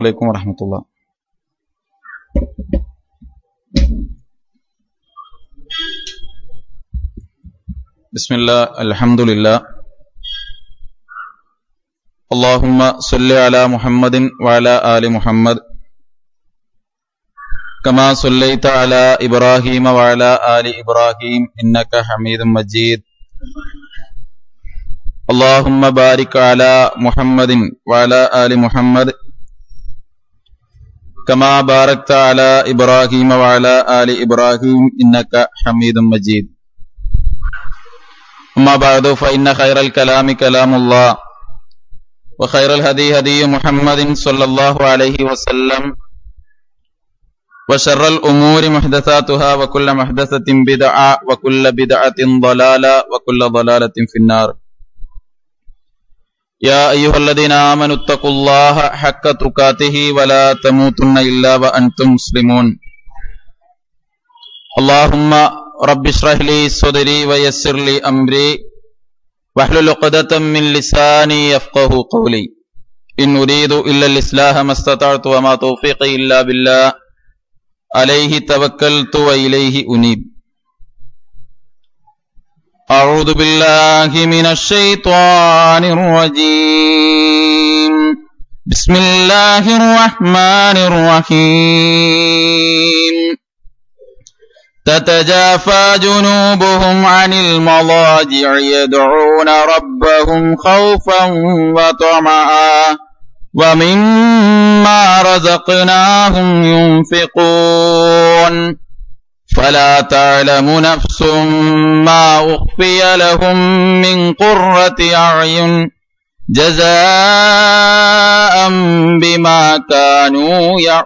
عليكم ورحمة الله بسم الله الحمد لله اللهم صل على محمد وعلى آل محمد كما صليت على إبراهيم وعلى آل إبراهيم إنك حميد مجيد اللهم بارك على محمد وعلى آل محمد كما باركت على إبراهيم وعلى آل إبراهيم إنك حميد مجيد أما بعد فإن خير الكلام كلام الله وخير الهدي هدي محمد صلى الله عليه وسلم وشر الأمور محدثاتها وكل محدثة بدعة وكل بدعة ضلالة وكل ضلالة في النار يا أيها الذين آمنوا اتقوا الله حق تقاته ولا تموتن إلا وأنتم مسلمون اللهم رب اشرح لي صدري ويسر لي أمري واحلل عقدة من لساني يفقه قولي إن أريد إلا الإصلاح ما استطعت وما توفيقي إلا بالله عليه توكلت وإليه أنيب أعوذ بالله من الشيطان الرجيم بسم الله الرحمن الرحيم تتجافى جنوبهم عن المضاجع يدعون ربهم خوفا وطمعا ومما رزقناهم ينفقون فلا تعلم نفس ما أخفي لهم من قرة أعين جزاء بما كانوا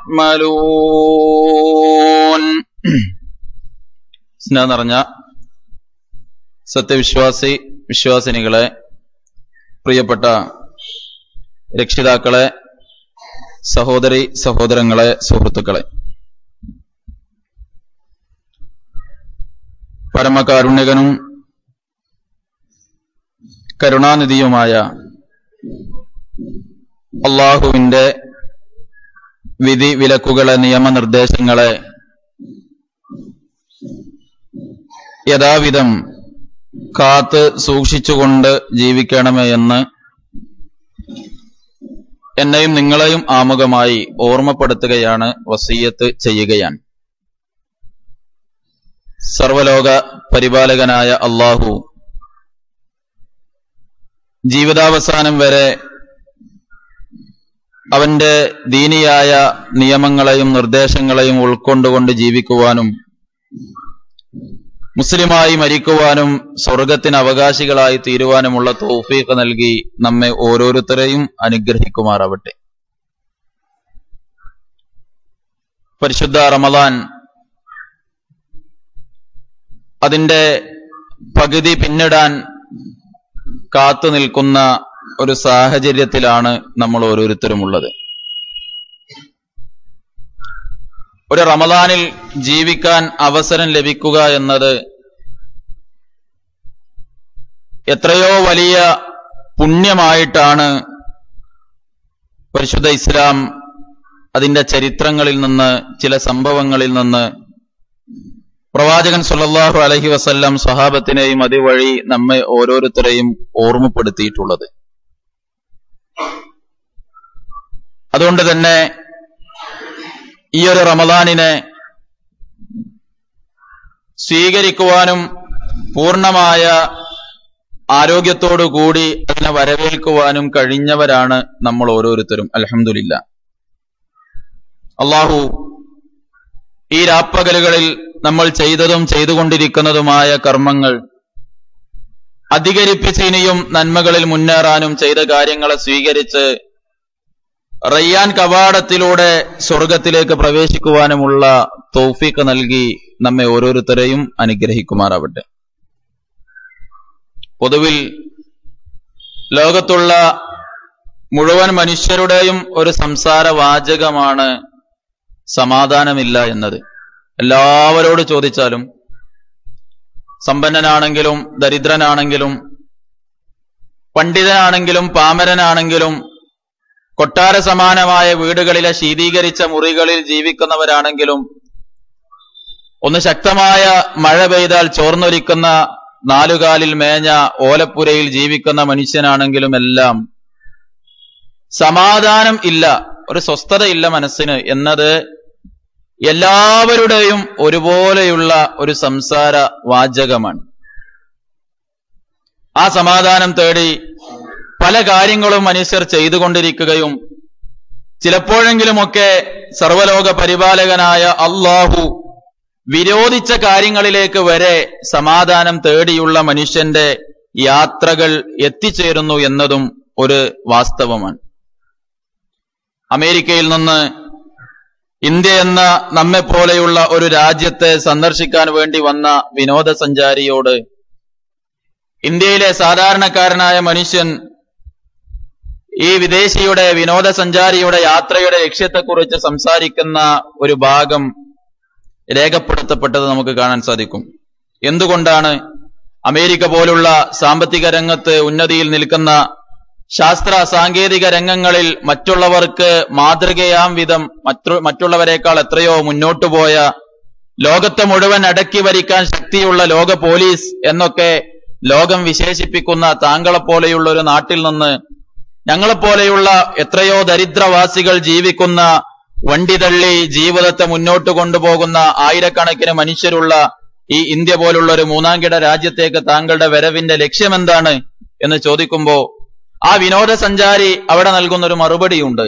يعملون സ്നേഹം നിറഞ്ഞ സത്യവിശ്വാസി വിശ്വാസിനികളെ പ്രിയപ്പെട്ട രക്ഷിതാക്കളെ സഹോദരി സഹോദരങ്ങളെ സുഹൃത്തുക്കളെ പരമകാരുണ്യകനും കരുണാനിധിയുമായ അള്ളാഹുവിന്റെ വിധി വിലക്കുകളെ നിയമനിർദ്ദേശങ്ങളെ യഥാവിധം കാത്ത് സൂക്ഷിച്ചുകൊണ്ട് ജീവിക്കണമേ എന്ന് എന്നെയും നിങ്ങളെയും ആമുഖമായി ഓർമ്മപ്പെടുത്തുകയാണ് വസീയത്ത് ചെയ്യുകയാണ് സർവലോക പരിപാലകനായ അള്ളാഹു ജീവിതാവസാനം വരെ അവന്റെ ദീനിയായ നിയമങ്ങളെയും നിർദ്ദേശങ്ങളെയും ഉൾക്കൊണ്ടുകൊണ്ട് ജീവിക്കുവാനും മുസ്ലിമായി മരിക്കുവാനും സ്വർഗത്തിന് അവകാശികളായി തീരുവാനുമുള്ള തൗഫീഖ് നൽകി നമ്മെ ഓരോരുത്തരെയും അനുഗ്രഹിക്കുമാറാവട്ടെ പരിശുദ്ധ റമദാൻ അതിന്റെ പകുതി പിന്നിടാൻ കാത്തു നിൽക്കുന്ന ഒരു സാഹചര്യത്തിലാണ് നമ്മൾ ഓരോരുത്തരും ഉള്ളത് ഒരു റമദാനിൽ ജീവിക്കാൻ അവസരം ലഭിക്കുക എന്നത് എത്രയോ വലിയ പുണ്യമായിട്ടാണ് പരിശുദ്ധ ഇസ്ലാം അതിന്റെ ചരിത്രങ്ങളിൽ നിന്ന് ചില സംഭവങ്ങളിൽ നിന്ന് പ്രവാചകൻ സുല്ലല്ലാഹു അലഹി വസല്ലം സ്വഹാബത്തിനെയും അതുവഴി നമ്മെ ഓരോരുത്തരെയും ഓർമ്മപ്പെടുത്തിയിട്ടുള്ളത് അതുകൊണ്ട് തന്നെ ഈ ഒരു റമദാനിനെ സ്വീകരിക്കുവാനും പൂർണ്ണമായ ആരോഗ്യത്തോടു കൂടി അതിനെ വരവേൽക്കുവാനും കഴിഞ്ഞവരാണ് നമ്മൾ ഓരോരുത്തരും അലഹമില്ല അള്ളാഹു ഈ രാപ്പകലുകളിൽ നമ്മൾ ചെയ്തതും ചെയ്തുകൊണ്ടിരിക്കുന്നതുമായ കർമ്മങ്ങൾ അധികരിപ്പിച്ച് ഇനിയും നന്മകളിൽ മുന്നേറാനും ചെയ്ത കാര്യങ്ങളെ സ്വീകരിച്ച് റയ്യാൻ കവാടത്തിലൂടെ സ്വർഗത്തിലേക്ക് പ്രവേശിക്കുവാനുമുള്ള തൗഫീഖ് നൽകി നമ്മെ ഓരോരുത്തരെയും അനുഗ്രഹിക്കുമാറാവട്ടെ പൊതുവിൽ ലോകത്തുള്ള മുഴുവൻ മനുഷ്യരുടെയും ഒരു സംസാര വാചകമാണ് സമാധാനമില്ല എന്നത് എല്ലാവരോട് ചോദിച്ചാലും സമ്പന്നനാണെങ്കിലും ദരിദ്രനാണെങ്കിലും പണ്ഡിതനാണെങ്കിലും പാമരനാണെങ്കിലും കൊട്ടാര സമാനമായ വീടുകളിലെ ശീതീകരിച്ച മുറികളിൽ ജീവിക്കുന്നവരാണെങ്കിലും ഒന്ന് ശക്തമായ മഴ പെയ്താൽ ചോർന്നൊലിക്കുന്ന നാലുകാലിൽ മേഞ്ഞ ഓലപ്പുരയിൽ ജീവിക്കുന്ന മനുഷ്യനാണെങ്കിലും എല്ലാം സമാധാനം ഇല്ല ഒരു സ്വസ്ഥതയില്ല മനസ്സിന് എന്നത് എല്ലാവരുടെയും ഒരുപോലെയുള്ള ഒരു സംസാര വാചകമാണ് ആ സമാധാനം തേടി പല കാര്യങ്ങളും മനുഷ്യർ ചെയ്തുകൊണ്ടിരിക്കുകയും ചിലപ്പോഴെങ്കിലുമൊക്കെ സർവലോക പരിപാലകനായ അള്ളാഹു വിരോധിച്ച കാര്യങ്ങളിലേക്ക് വരെ സമാധാനം തേടിയുള്ള മനുഷ്യന്റെ യാത്രകൾ എത്തിച്ചേരുന്നു എന്നതും ഒരു വാസ്തവമാണ് അമേരിക്കയിൽ നിന്ന് ഇന്ത്യ എന്ന നമ്മെപ്പോലെയുള്ള ഒരു രാജ്യത്തെ സന്ദർശിക്കാൻ വേണ്ടി വന്ന വിനോദസഞ്ചാരിയോട് ഇന്ത്യയിലെ സാധാരണക്കാരനായ മനുഷ്യൻ ഈ വിദേശിയുടെ വിനോദസഞ്ചാരിയുടെ യാത്രയുടെ ലക്ഷ്യത്തെക്കുറിച്ച് സംസാരിക്കുന്ന ഒരു ഭാഗം രേഖപ്പെടുത്തപ്പെട്ടത് നമുക്ക് കാണാൻ സാധിക്കും എന്തുകൊണ്ടാണ് അമേരിക്ക പോലുള്ള സാമ്പത്തിക രംഗത്ത് ഉന്നതിയിൽ നിൽക്കുന്ന ശാസ്ത്ര സാങ്കേതിക രംഗങ്ങളിൽ മറ്റുള്ളവർക്ക് മാതൃകയാം വിധം മറ്റു മറ്റുള്ളവരെക്കാൾ എത്രയോ മുന്നോട്ടു പോയ ലോകത്തെ മുഴുവൻ അടക്കി ഭരിക്കാൻ ശക്തിയുള്ള ലോക പോലീസ് എന്നൊക്കെ ലോകം വിശേഷിപ്പിക്കുന്ന താങ്കളെപ്പോലെയുള്ള ഒരു നാട്ടിൽ നിന്ന് ഞങ്ങളെപ്പോലെയുള്ള എത്രയോ ദരിദ്രവാസികൾ ജീവിക്കുന്ന വണ്ടി തള്ളി ജീവിതത്തെ മുന്നോട്ട് കൊണ്ടുപോകുന്ന ആയിരക്കണക്കിന് മനുഷ്യരുള്ള ഈ ഇന്ത്യ പോലുള്ള ഒരു മൂന്നാംകിട രാജ്യത്തേക്ക് താങ്കളുടെ വരവിന്റെ ലക്ഷ്യമെന്താണ് എന്ന് ചോദിക്കുമ്പോ ആ വിനോദസഞ്ചാരി അവിടെ നൽകുന്ന ഒരു മറുപടിയുണ്ട്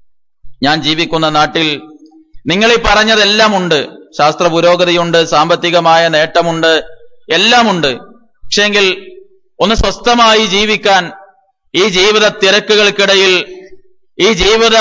ഞാൻ ജീവിക്കുന്ന നാട്ടിൽ നിങ്ങൾ ഈ പറഞ്ഞതെല്ലാം ഉണ്ട് ശാസ്ത്ര പുരോഗതിയുണ്ട് സാമ്പത്തികമായ നേട്ടമുണ്ട് എല്ലാമുണ്ട് പക്ഷെങ്കിൽ ഒന്ന് സ്വസ്ഥമായി ജീവിക്കാൻ ഈ ജീവിത തിരക്കുകൾക്കിടയിൽ ഈ ജീവിത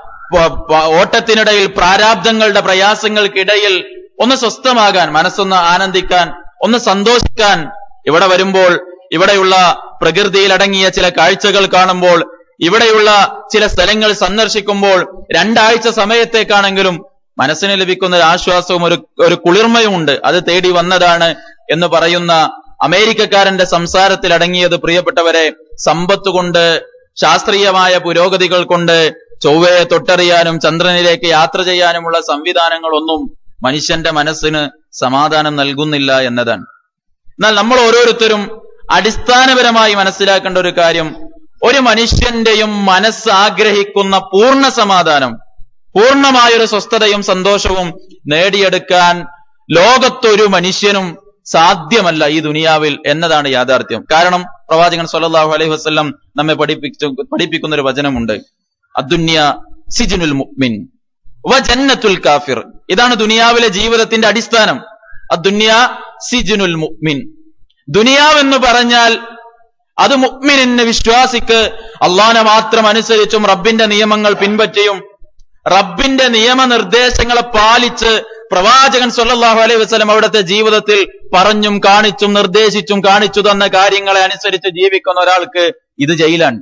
പ- പ- ഓട്ടത്തിനിടയിൽ പ്രാരാബ്ദങ്ങളുടെ പ്രയാസങ്ങൾക്കിടയിൽ ഒന്ന് സ്വസ്ഥമാകാൻ മനസ്സൊന്ന് ആനന്ദിക്കാൻ ഒന്ന് സന്തോഷിക്കാൻ ഇവിടെ വരുമ്പോൾ ഇവിടെയുള്ള പ്രകൃതിയിൽ അടങ്ങിയ ചില കാഴ്ചകൾ കാണുമ്പോൾ ഇവിടെയുള്ള ചില സ്ഥലങ്ങൾ സന്ദർശിക്കുമ്പോൾ രണ്ടാഴ്ച സമയത്തേക്കാണെങ്കിലും മനസ്സിന് ലഭിക്കുന്ന ഒരു ആശ്വാസവും ഒരു ഒരു കുളിർമയുമുണ്ട് അത് തേടി വന്നതാണ് എന്ന് പറയുന്ന അമേരിക്കക്കാരന്റെ സംസാരത്തിൽ അടങ്ങിയത് പ്രിയപ്പെട്ടവരെ സമ്പത്ത് കൊണ്ട് ശാസ്ത്രീയമായ പുരോഗതികൾ കൊണ്ട് ചൊവ്വയെ തൊട്ടറിയാനും ചന്ദ്രനിലേക്ക് യാത്ര ചെയ്യാനുമുള്ള സംവിധാനങ്ങളൊന്നും മനുഷ്യന്റെ മനസ്സിന് സമാധാനം നൽകുന്നില്ല എന്നതാണ് എന്നാൽ നമ്മൾ ഓരോരുത്തരും അടിസ്ഥാനപരമായി മനസ്സിലാക്കേണ്ട ഒരു കാര്യം ഒരു മനുഷ്യന്റെയും മനസ്സ് ആഗ്രഹിക്കുന്ന പൂർണ്ണ സമാധാനം പൂർണ്ണമായൊരു സ്വസ്ഥതയും സന്തോഷവും നേടിയെടുക്കാൻ ലോകത്തൊരു മനുഷ്യനും സാധ്യമല്ല ഈ ദുനിയാവിൽ എന്നതാണ് യാഥാർത്ഥ്യം കാരണം പ്രവാചകൻ സല്ലല്ലാഹു അലൈഹി വസല്ലം നമ്മെ പഠിപ്പിച്ചു പഠിപ്പിക്കുന്ന ഒരു വചനമുണ്ട് അദ്ദുന്യ സിജുനുൽ മുഅ്മിൻ വ ജന്നത്തുൽ കാഫിർ ഇതാണ് ദുനിയാവിലെ ജീവിതത്തിന്റെ അടിസ്ഥാനം അദ്ദുന്യ സിജുനുൽ മുഅ്മിൻ ദുനിയാവെന്ന് പറഞ്ഞാൽ അത് മുഅ്മിനിന് വിശ്വാസിക്ക് അള്ളാനെ മാത്രം അനുസരിച്ചും റബ്ബിന്റെ നിയമങ്ങൾ പിൻപറ്റിയും റബ്ബിന്റെ നിയമനിർദ്ദേശങ്ങളെ പാലിച്ച് പ്രവാചകൻ സല്ലല്ലാഹു അലൈഹി വസല്ലം അവിടുത്തെ ജീവിതത്തിൽ പറഞ്ഞും കാണിച്ചും നിർദ്ദേശിച്ചും കാണിച്ചു തന്ന കാര്യങ്ങളെ അനുസരിച്ച് ജീവിക്കുന്ന ഒരാൾക്ക് ഇത് ജയിലാണ്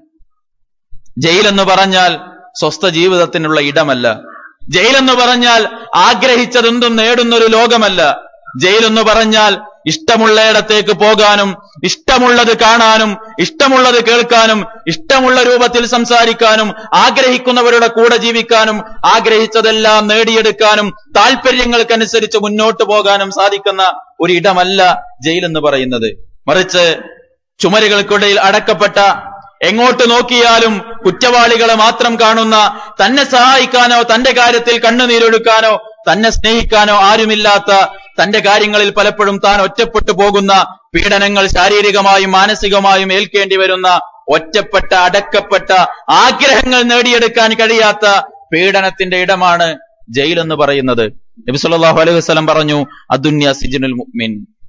ജയിലെന്ന് പറഞ്ഞാൽ സ്വസ്ഥ ജീവിതത്തിനുള്ള ഇടമല്ല ജയിലെന്ന് പറഞ്ഞാൽ ആഗ്രഹിച്ചതെന്തും നേടുന്നൊരു ലോകമല്ല ജയിലെന്ന് പറഞ്ഞാൽ ഇഷ്ടമുള്ളയിടത്തേക്ക് പോകാനും ഇഷ്ടമുള്ളത് കാണാനും ഇഷ്ടമുള്ളത് കേൾക്കാനും ഇഷ്ടമുള്ള രൂപത്തിൽ സംസാരിക്കാനും ആഗ്രഹിക്കുന്നവരുടെ കൂടെ ജീവിക്കാനും ആഗ്രഹിച്ചതെല്ലാം നേടിയെടുക്കാനും താല്പര്യങ്ങൾക്കനുസരിച്ച് മുന്നോട്ട് പോകാനും സാധിക്കുന്ന ഒരു ഇടമല്ല ജയിലെന്ന് പറയുന്നത് മറിച്ച് ചുമരുകൾക്കിടയിൽ അടക്കപ്പെട്ട എങ്ങോട്ട് നോക്കിയാലും കുറ്റവാളികളെ മാത്രം കാണുന്ന തന്നെ സഹായിക്കാനോ തന്റെ കാര്യത്തിൽ കണ്ണുനീരൊഴുക്കാനോ തന്നെ സ്നേഹിക്കാനോ ആരുമില്ലാത്ത തന്റെ കാര്യങ്ങളിൽ പലപ്പോഴും താൻ ഒറ്റപ്പെട്ടു പോകുന്ന പീഡനങ്ങൾ ശാരീരികമായും മാനസികമായും ഏൽക്കേണ്ടി വരുന്ന ഒറ്റപ്പെട്ട അടക്കപ്പെട്ട ആഗ്രഹങ്ങൾ നേടിയെടുക്കാൻ കഴിയാത്ത പീഡനത്തിന്റെ ഇടമാണ് ജയിൽ എന്ന് പറയുന്നത് നബി സല്ലല്ലാഹു അലൈഹി വസല്ലം പറഞ്ഞു അദുന്യ സിജനുൽ മുഅ്മിൻ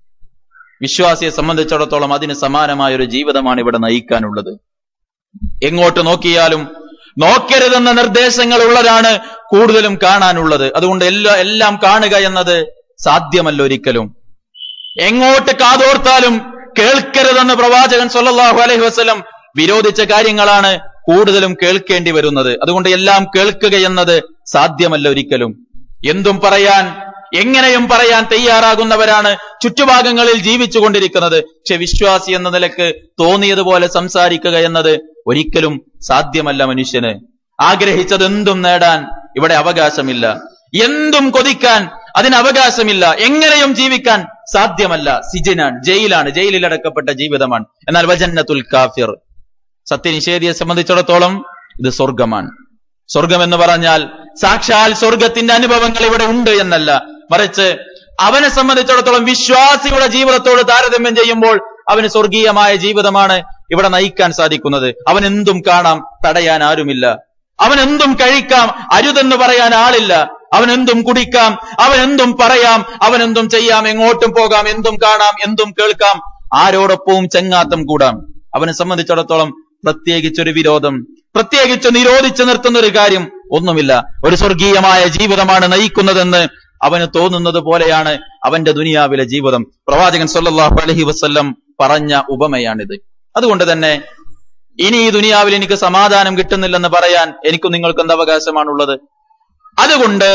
വിശ്വാസിയെ സംബന്ധിച്ചിടത്തോളം അതിന് സമാനമായ ഒരു ജീവിതമാണ് ഇവിടെ നയിക്കാനുള്ളത് എങ്ങോട്ട് നോക്കിയാലും നോക്കരുതെന്ന നിർദ്ദേശങ്ങൾ ഉള്ളതാണ് കൂടുതലും കാണാനുള്ളത് അതുകൊണ്ട് എല്ലാ എല്ലാം കാണുക എന്നത് സാധ്യമല്ല ഒരിക്കലും എങ്ങോട്ട് കാതോർത്താലും കേൾക്കരുതെന്ന് പ്രവാചകൻ സല്ലല്ലാഹു അലൈഹി വസല്ലം വിരോധിച്ച കാര്യങ്ങളാണ് കൂടുതലും കേൾക്കേണ്ടി വരുന്നത് അതുകൊണ്ട് എല്ലാം കേൾക്കുക എന്നത് സാധ്യമല്ല ഒരിക്കലും എന്തും പറയാൻ എങ്ങനെയും പറയാൻ തയ്യാറാകുന്നവരാണ് ചുറ്റുഭാഗങ്ങളിൽ ജീവിച്ചു കൊണ്ടിരിക്കുന്നത് പക്ഷെ വിശ്വാസി എന്ന നിലക്ക് തോന്നിയതുപോലെ സംസാരിക്കുക എന്നത് ഒരിക്കലും സാധ്യമല്ല മനുഷ്യന് ആഗ്രഹിച്ചത് എന്തും നേടാൻ ഇവിടെ അവകാശമില്ല എന്തും കൊതിക്കാൻ അതിന് അവകാശമില്ല എങ്ങനെയും ജീവിക്കാൻ സാധ്യമല്ല സിജനാണ് ജയിലാണ് ജയിലിൽ അടക്കപ്പെട്ട ജീവിതമാണ് എന്നാൽ വജന്നത്തുൽ കാഫിർ സത്യനിഷേധിയെ സംബന്ധിച്ചിടത്തോളം ഇത് സ്വർഗമാണ് സ്വർഗം എന്ന് പറഞ്ഞാൽ സാക്ഷാൽ സ്വർഗത്തിന്റെ അനുഭവങ്ങൾ ഇവിടെ ഉണ്ട് എന്നല്ല മറിച്ച് അവനെ സംബന്ധിച്ചിടത്തോളം വിശ്വാസിയുടെ ജീവിതത്തോട് താരതമ്യം ചെയ്യുമ്പോൾ അവന് സ്വർഗീയമായ ജീവിതമാണ് ഇവിടെ നയിക്കാൻ സാധിക്കുന്നത് അവൻ എന്തും കാണാം തടയാൻ ആരുമില്ല അവൻ എന്തും കഴിക്കാം അരുതെന്ന് പറയാൻ ആളില്ല അവൻ എന്തും കുടിക്കാം അവൻ എന്തും പറയാം അവൻ എന്തും ചെയ്യാം എങ്ങോട്ടും പോകാം എന്തും കാണാം എന്തും കേൾക്കാം ആരോടൊപ്പവും ചെങ്ങാത്തം കൂടാം അവനെ സംബന്ധിച്ചിടത്തോളം പ്രത്യേകിച്ചൊരു വിരോധം പ്രത്യേകിച്ച് നിരോധിച്ചു നിർത്തുന്ന ഒരു കാര്യം ഒന്നുമില്ല ഒരു സ്വർഗീയമായ ജീവിതമാണ് നയിക്കുന്നതെന്ന് അവന് തോന്നുന്നത് പോലെയാണ് അവന്റെ ദുനിയാവിലെ ജീവിതം പ്രവാചകൻ സല്ലല്ലാഹു അലൈഹി വസല്ലം പറഞ്ഞ ഉപമയാണിത് അതുകൊണ്ട് തന്നെ ഇനി ഈ ദുനിയാവിൽ എനിക്ക് സമാധാനം കിട്ടുന്നില്ലെന്ന് പറയാൻ എനിക്കും നിങ്ങൾക്ക് എന്ത് അവകാശമാണുള്ളത് അതുകൊണ്ട്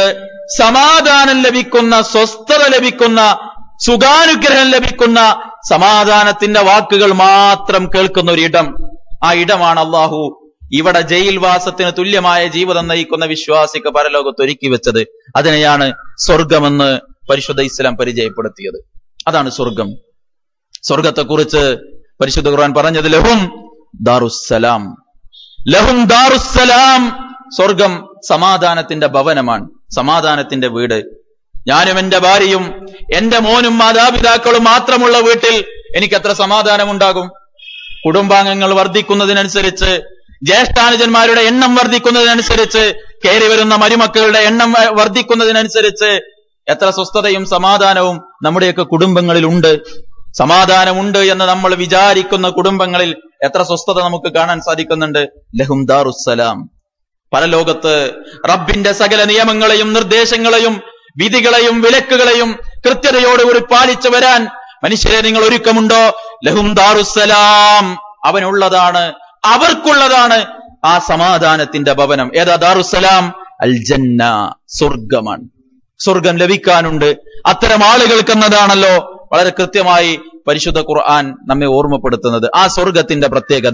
സമാധാനം ലഭിക്കുന്ന സ്വസ്ഥത ലഭിക്കുന്ന സുഖാനുഗ്രഹം ലഭിക്കുന്ന സമാധാനത്തിന്റെ വാക്കുകൾ മാത്രം കേൾക്കുന്ന ഒരു ഇടം ആ ഇടമാണ് അള്ളാഹു ഇവിടെ ജയിൽവാസത്തിന് തുല്യമായ ജീവിതം നയിക്കുന്ന വിശ്വാസിക്ക് പരലോകത്ത് ഒരുക്കി വെച്ചത് അതിനെയാണ് സ്വർഗമെന്ന് പരിശുദ്ധ ഇസ്ലാം പരിചയപ്പെടുത്തിയത് അതാണ് സ്വർഗം സ്വർഗത്തെക്കുറിച്ച് പരിശുദ്ധ ഖുർആൻ പറഞ്ഞത് ലഹും ദാറുസ്സലാം ലഹും ദാറുസ്സലാം സ്വർഗം സമാധാനത്തിന്റെ ഭവനമാണ് സമാധാനത്തിന്റെ വീട് ഞാനും എന്റെ ഭാര്യയും എന്റെ മോനും മാതാപിതാക്കളും മാത്രമുള്ള വീട്ടിൽ എനിക്ക് എത്ര സമാധാനം ഉണ്ടാകും കുടുംബാംഗങ്ങൾ വർദ്ധിക്കുന്നതിനനുസരിച്ച് ജ്യേഷ്ഠാനുജന്മാരുടെ എണ്ണം വർദ്ധിക്കുന്നതിനനുസരിച്ച് കയറി വരുന്ന മരുമക്കളുടെ എണ്ണം വ- വർദ്ധിക്കുന്നതിനനുസരിച്ച് എത്ര സ്വസ്ഥതയും സമാധാനവും നമ്മുടെയൊക്കെ കുടുംബങ്ങളിൽ ഉണ്ട് സമാധാനമുണ്ട് എന്ന് നമ്മൾ വിചാരിക്കുന്ന കുടുംബങ്ങളിൽ എത്ര സ്വസ്ഥത നമുക്ക് കാണാൻ സാധിക്കുന്നുണ്ട് ലഹും ദാറുസ്സലാം പരലോകത്ത് റബ്ബിന്റെ സകല നിയമങ്ങളെയും നിർദ്ദേശങ്ങളെയും വിധികളെയും വിലക്കുകളെയും കൃത്യതയോടുകൂടി പാലിച്ചു വരാൻ മനുഷ്യരെ നിങ്ങൾ ഒരുക്കമുണ്ടോ ലഹും ദാറുസ്സലാം അവനുള്ളതാണ് അവർക്കുള്ളതാണ് ആ സമാധാനത്തിന്റെ ഭവനം ഏതാ ദാറുസ്സലാം അൽ ജന്ന സ്വർഗമാണ് സ്വർഗം ലഭിക്കാനുണ്ട് അത്തരം ആളുകൾക്കെന്നതാണല്ലോ വളരെ കൃത്യമായി പരിശുദ്ധ ഖുർആൻ നമ്മെ ഓർമ്മപ്പെടുത്തുന്നത് ആ സ്വർഗത്തിന്റെ പ്രത്യേകത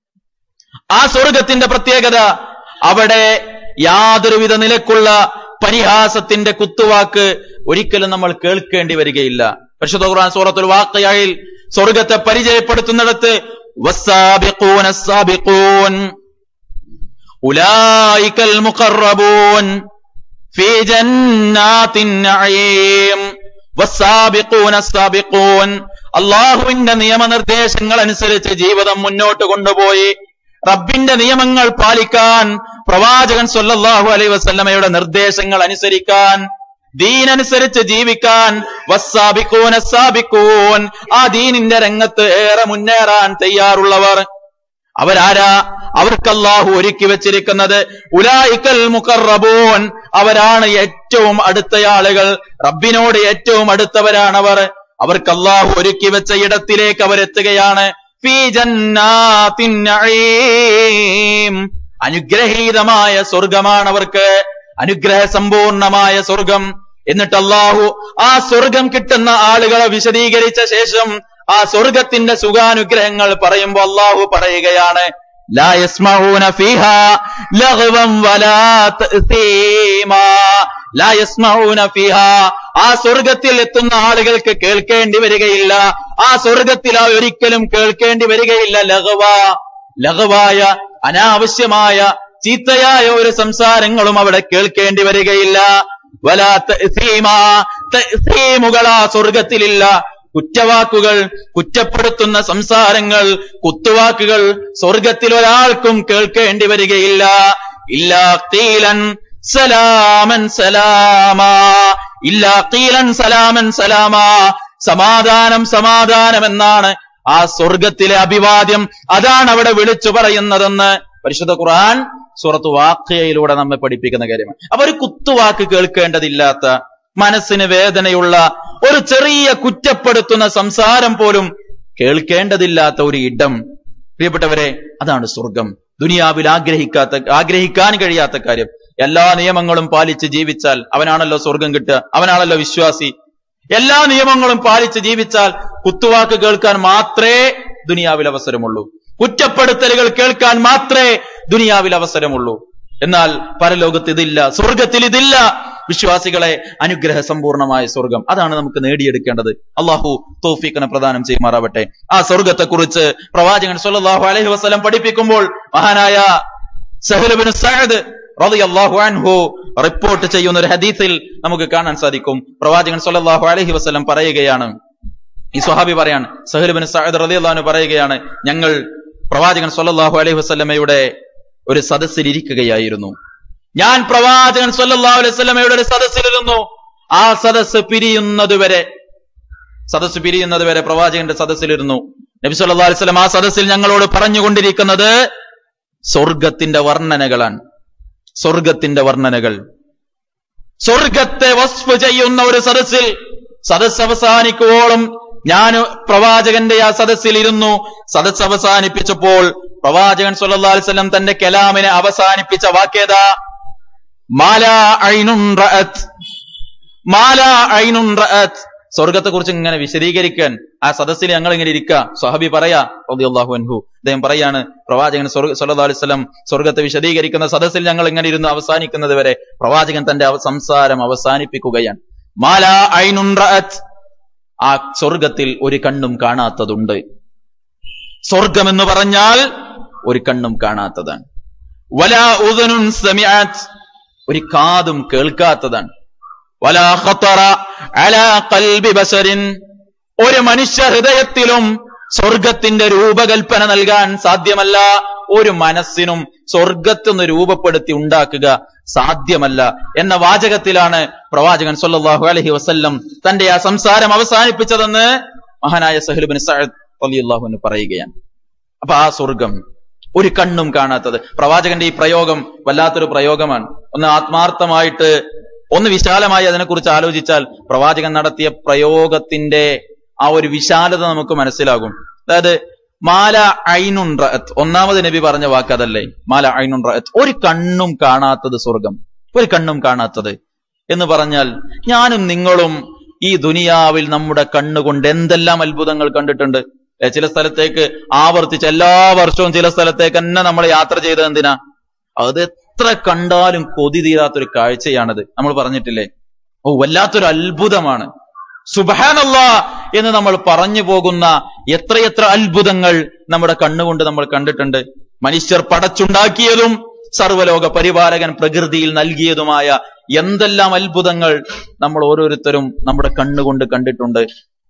ആ സ്വർഗത്തിന്റെ പ്രത്യേകത അവിടെ യാതൊരുവിധ നിലക്കുള്ള പരിഹാസത്തിന്റെ കുത്തുവാക്ക് ഒരിക്കലും നമ്മൾ കേൾക്കേണ്ടി വരികയില്ല പരിശുദ്ധ ഖുർആൻ സൂറത്തുൽ വാഖിയയിൽ സ്വർഗത്തെ പരിചയപ്പെടുത്തുന്നിടത്ത് വസ്സാബിഖൂന السابقون أولئك المقربون في جنات النعيم والسابقون السابقون അള്ളാഹുവിന്റെ നിയമനിർദ്ദേശങ്ങൾ അനുസരിച്ച് ജീവിതം മുന്നോട്ട് കൊണ്ടുപോയി റബ്ബിന്റെ നിയമങ്ങൾ പാലിക്കാൻ പ്രവാചകൻ സല്ലല്ലാഹു അലൈഹി വസല്ലമയുടെ നിർദ്ദേശങ്ങൾ അനുസരിക്കാൻ ദീനനുസരിച്ച് ജീവിക്കാൻ വസ്സാബിക്കൂൻ അസ്സാബിക്കൂൻ ആ ദീനിന്റെ രംഗത്ത് ഏറെ മുന്നേറാൻ തയ്യാറുള്ളവർ അവരാരാ അവർക്ക് അള്ളാഹു ഒരുക്കി വെച്ചിരിക്കുന്നത് ഉലായിക്കൽ മുഖറബൂൻ അവരാണ് ഏറ്റവും അടുത്ത ആളുകൾ റബ്ബിനോട് ഏറ്റവും അടുത്തവരാണവർ അവർക്ക് അള്ളാഹു ഒരുക്കി വെച്ച ഇടത്തിലേക്ക് അവരെത്തുകയാണ് ഫീ ജന്നാത്തിൻ നഈം. അനുഗ്രഹീതമായ സ്വർഗമാണ് അവർക്ക് അനുഗ്രഹ സമ്പൂർണമായ സ്വർഗം എന്നിട്ട് അള്ളാഹു ആ സ്വർഗം കിട്ടുന്ന ആളുകളെ വിശദീകരിച്ച ശേഷം ആ സ്വർഗത്തിന്റെ സുഖാനുഗ്രഹങ്ങൾ പറയുമ്പോൾ അള്ളാഹു പറയുകയാണ് ലാ യസ്മഊന ഫീഹാ ലഗ്വൻ വലാ തഅ്സീമാ ലാ യസ്മഊന ഫീഹാ ആ സ്വർഗത്തിൽ എത്തുന്ന ആളുകൾക്ക് കേൾക്കേണ്ടി വരികയില്ല ആ സ്വർഗത്തിൽ ആ ഒരിക്കലും കേൾക്കേണ്ടി വരികയില്ല ലഘവ ലഘവായ അനാവശ്യമായ ചീത്തയായ ഒരു സംസാരങ്ങളും അവിടെ കേൾക്കേണ്ടി വരികയില്ല വലാ തഅ്സീമാ തഅ്സീമുകൾ ആ സ്വർഗത്തിലില്ല കുറ്റവാക്കുകൾ കുറ്റപ്പെടുത്തുന്ന സംസാരങ്ങൾ കുത്തുവാക്കുകൾ സ്വർഗത്തിൽ ഒരാൾക്കും കേൾക്കേണ്ടി വരികയില്ല ഇല്ലാ ഖീലൻ സലാമൻ സലാമാ ഇല്ലാ ഖീലൻ സലാമൻ സലാമാ സമാധാനം സമാധാനം എന്നാണ് ആ സ്വർഗത്തിലെ അഭിവാദ്യം അതാണ് അവിടെ വിളിച്ചു പറയുന്നതെന്ന് പരിശുദ്ധ ഖുർആൻ സൂറത്ത് വാഖിയയിലൂടെ നമ്മെ പഠിപ്പിക്കുന്ന കാര്യമാണ് അപ്പൊ ഒരു കുത്തുവാക്ക് കേൾക്കേണ്ടതില്ലാത്ത മനസ്സിന് വേദനയുള്ള ഒരു ചെറിയ കുറ്റപ്പെടുത്തുന്ന സംസാരം പോലും കേൾക്കേണ്ടതില്ലാത്ത ഒരു ഇടം പ്രിയപ്പെട്ടവരെ അതാണ് സ്വർഗം ദുനിയാവിൽ ആഗ്രഹിക്കാത്ത ആഗ്രഹിക്കാൻ കഴിയാത്ത കാര്യം എല്ലാ നിയമങ്ങളും പാലിച്ച് ജീവിച്ചാൽ അവനാണല്ലോ സ്വർഗം കിട്ടുക അവനാണല്ലോ വിശ്വാസി എല്ലാ നിയമങ്ങളും പാലിച്ച് ജീവിച്ചാൽ കുത്തുവാക്ക് കേൾക്കാൻ മാത്രമേ ദുനിയാവിൽ അവസരമുള്ളൂ കുറ്റപ്പെടുത്തലുകൾ കേൾക്കാൻ മാത്രമേ ദുനിയാവിൽ അവസരമുള്ളൂ എന്നാൽ പരലോകത്ത് ഇതില്ല സ്വർഗത്തിൽ ഇതില്ല വിശ്വാസികളെ അനുഗ്രഹ സമ്പൂർണമായ സ്വർഗം അതാണ് നമുക്ക് നേടിയെടുക്കേണ്ടത് അള്ളാഹു തോഫീഖിനെ പ്രദാനം ചെയ്യുമാറാവട്ടെ ആ സ്വർഗത്തെ കുറിച്ച് പ്രവാചകൻ സല്ലല്ലാഹു അലൈഹി വസല്ലം പഠിപ്പിക്കുമ്പോൾ മഹാനായ സഹലബിൻ സഅദ് റളിയല്ലാഹു അൻഹു റിപ്പോർട്ട് ചെയ്യുന്ന ഒരു ഹദീസിൽ നമുക്ക് കാണാൻ സാധിക്കും പ്രവാചകൻ സല്ലല്ലാഹു അലൈഹി വസല്ലം പറയുകയാണ് ഈ സ്വഹാബി പറയാണ് സഹലുബിൻ സഅദ് റളിയല്ലാഹു അൻഹു പറയുകയാണ് ഞങ്ങൾ പ്രവാചകൻ സല്ലല്ലാഹു അലൈഹി വസല്ലമയുടെ ഒരു സദസ്സിൽ ഇരിക്കുകയായിരുന്നു ഞാൻ പ്രവാചകൻ സല്ലല്ലാഹു അലൈഹി വസല്ലമയുടെ ഒരു സദസ്സിലിരുന്നു ആ സദസ്സ് പിരിയുന്നത് വരെ സദസ്സ് പിരിയുന്നത് വരെ പ്രവാചകന്റെ സദസ്സിലിരുന്നു നബി സല്ലല്ലാഹു അലൈഹി വസല്ലം ആ സദസ്സിൽ ഞങ്ങളോട് പറഞ്ഞുകൊണ്ടിരിക്കുന്നത് സ്വർഗത്തിന്റെ വർണ്ണനകളാണ് സ്വർഗത്തിന്റെ വർണ്ണനകൾ സ്വർഗത്തെ വസ്ഫ് ചെയ്യുന്ന ഒരു സദസ്സിൽ സദസ് അവസാനിക്കുവോളം ഞാൻ പ്രവാചകന്റെ ആ സദസ്സിൽ ഇരുന്നു സദസ് അവസാനിപ്പിച്ചപ്പോൾ പ്രവാചകൻ സല്ലല്ലാഹു അലൈഹി വസല്ലം തന്റെ കലാമിനെ അവസാനിപ്പിച്ച വാക്കേതാ മാലാ ഐനുൻ റഅത് മാലാ ഐനുൻ റഅത് സ്വർഗത്തെ കുറിച്ച് ഇങ്ങനെ വിശദീകരിക്കാൻ ആ സദസ്സിൽ ഞങ്ങൾ ഇങ്ങനെ ഇരിക്കുക സ്വഹബി പറയാ റളിയല്ലാഹു അൻഹു അദ്ദേഹം പറയാണ് പ്രവാചകൻ സ്വർഗ സല്ലല്ലാഹു അലൈഹി വസല്ലം സ്വർഗത്തെ വിശദീകരിക്കുന്ന സദസ്സിൽ ഞങ്ങൾ ഇങ്ങനെ ഇരുന്ന് അവസാനിക്കുന്നത് വരെ പ്രവാചകൻ തന്റെ അവ- സംസാരം അവസാനിപ്പിക്കുകയാണ് മാലാ ഐനുൻ റഅത് ആ സ്വർഗത്തിൽ ഒരു കണ്ണും കാണാത്തതുണ്ട് സ്വർഗം എന്ന് പറഞ്ഞാൽ ഒരു കണ്ണും കാണാത്തതാണ് വലാ ഉദനുൻ സമിഅത് ഒരു കാതും കേൾക്കാത്തതാണ് വലാ ഖത്തറ അലാ ഖൽബി ബശരിൻ ഒരു മനുഷ്യ ഹൃദയത്തിലും സ്വർഗത്തിന്റെ രൂപകൽപ്പന നൽകാൻ സാധ്യമല്ല ഒരു മനസ്സിനും സ്വർഗത്തൊന്ന് രൂപപ്പെടുത്തി ഉണ്ടാക്കുക സാധ്യമല്ല എന്ന വാചകത്തിലാണ് പ്രവാചകൻ സല്ലല്ലാഹു അലൈഹി വസല്ലം തന്റെ ആ സംസാരം അവസാനിപ്പിച്ചതെന്ന് മഹാനായ സഹലുബിൻ സഅദ് റളിയല്ലാഹു അൻഹു പറയുകയാണ് അപ്പൊ ആ സ്വർഗം ഒരു കണ്ണും കാണാത്തത് പ്രവാചകന്റെ ഈ പ്രയോഗം വല്ലാത്തൊരു പ്രയോഗമാണ് ഒന്ന് ആത്മാർത്ഥമായിട്ട് ഒന്ന് വിശാലമായി അതിനെക്കുറിച്ച് ആലോചിച്ചാൽ പ്രവാചകൻ നടത്തിയ പ്രയോഗത്തിന്റെ ആ ഒരു വിശാലത നമുക്ക് മനസ്സിലാകും അതായത് മാല ഐനുൻ റഅത്ത് ഒന്നാമത് നബി പറഞ്ഞ വാക്ക് അതല്ലേ മാല ഐനുൻ റഅത്ത് ഒരു കണ്ണും കാണാത്തത് സ്വർഗം ഒരു കണ്ണും കാണാത്തത് എന്ന് പറഞ്ഞാൽ ഞാനും നിങ്ങളും ഈ ദുനിയാവിൽ നമ്മുടെ കണ്ണുകൊണ്ട് എന്തെല്ലാം അത്ഭുതങ്ങൾ കണ്ടിട്ടുണ്ട് ഏ, ചില സ്ഥലത്തേക്ക് ആവർത്തിച്ച് എല്ലാ വർഷവും ചില സ്ഥലത്തേക്ക് തന്നെ നമ്മൾ യാത്ര ചെയ്തത് എന്തിനാ അത് എത്ര കണ്ടാലും കൊതി തീരാത്തൊരു കാഴ്ചയാണത് നമ്മൾ പറഞ്ഞിട്ടില്ലേ ഓ വല്ലാത്തൊരു അത്ഭുതമാണ് സുബഹാനല്ല എന്ന് നമ്മൾ പറഞ്ഞു പോകുന്ന എത്രയെത്ര അത്ഭുതങ്ങൾ നമ്മുടെ കണ്ണുകൊണ്ട് നമ്മൾ കണ്ടിട്ടുണ്ട് മനുഷ്യർ പടച്ചുണ്ടാക്കിയതും സർവലോക പരിപാലകൻ പ്രകൃതിയിൽ നൽകിയതുമായ എന്തെല്ലാം അത്ഭുതങ്ങൾ നമ്മൾ ഓരോരുത്തരും നമ്മുടെ കണ്ണുകൊണ്ട് കണ്ടിട്ടുണ്ട്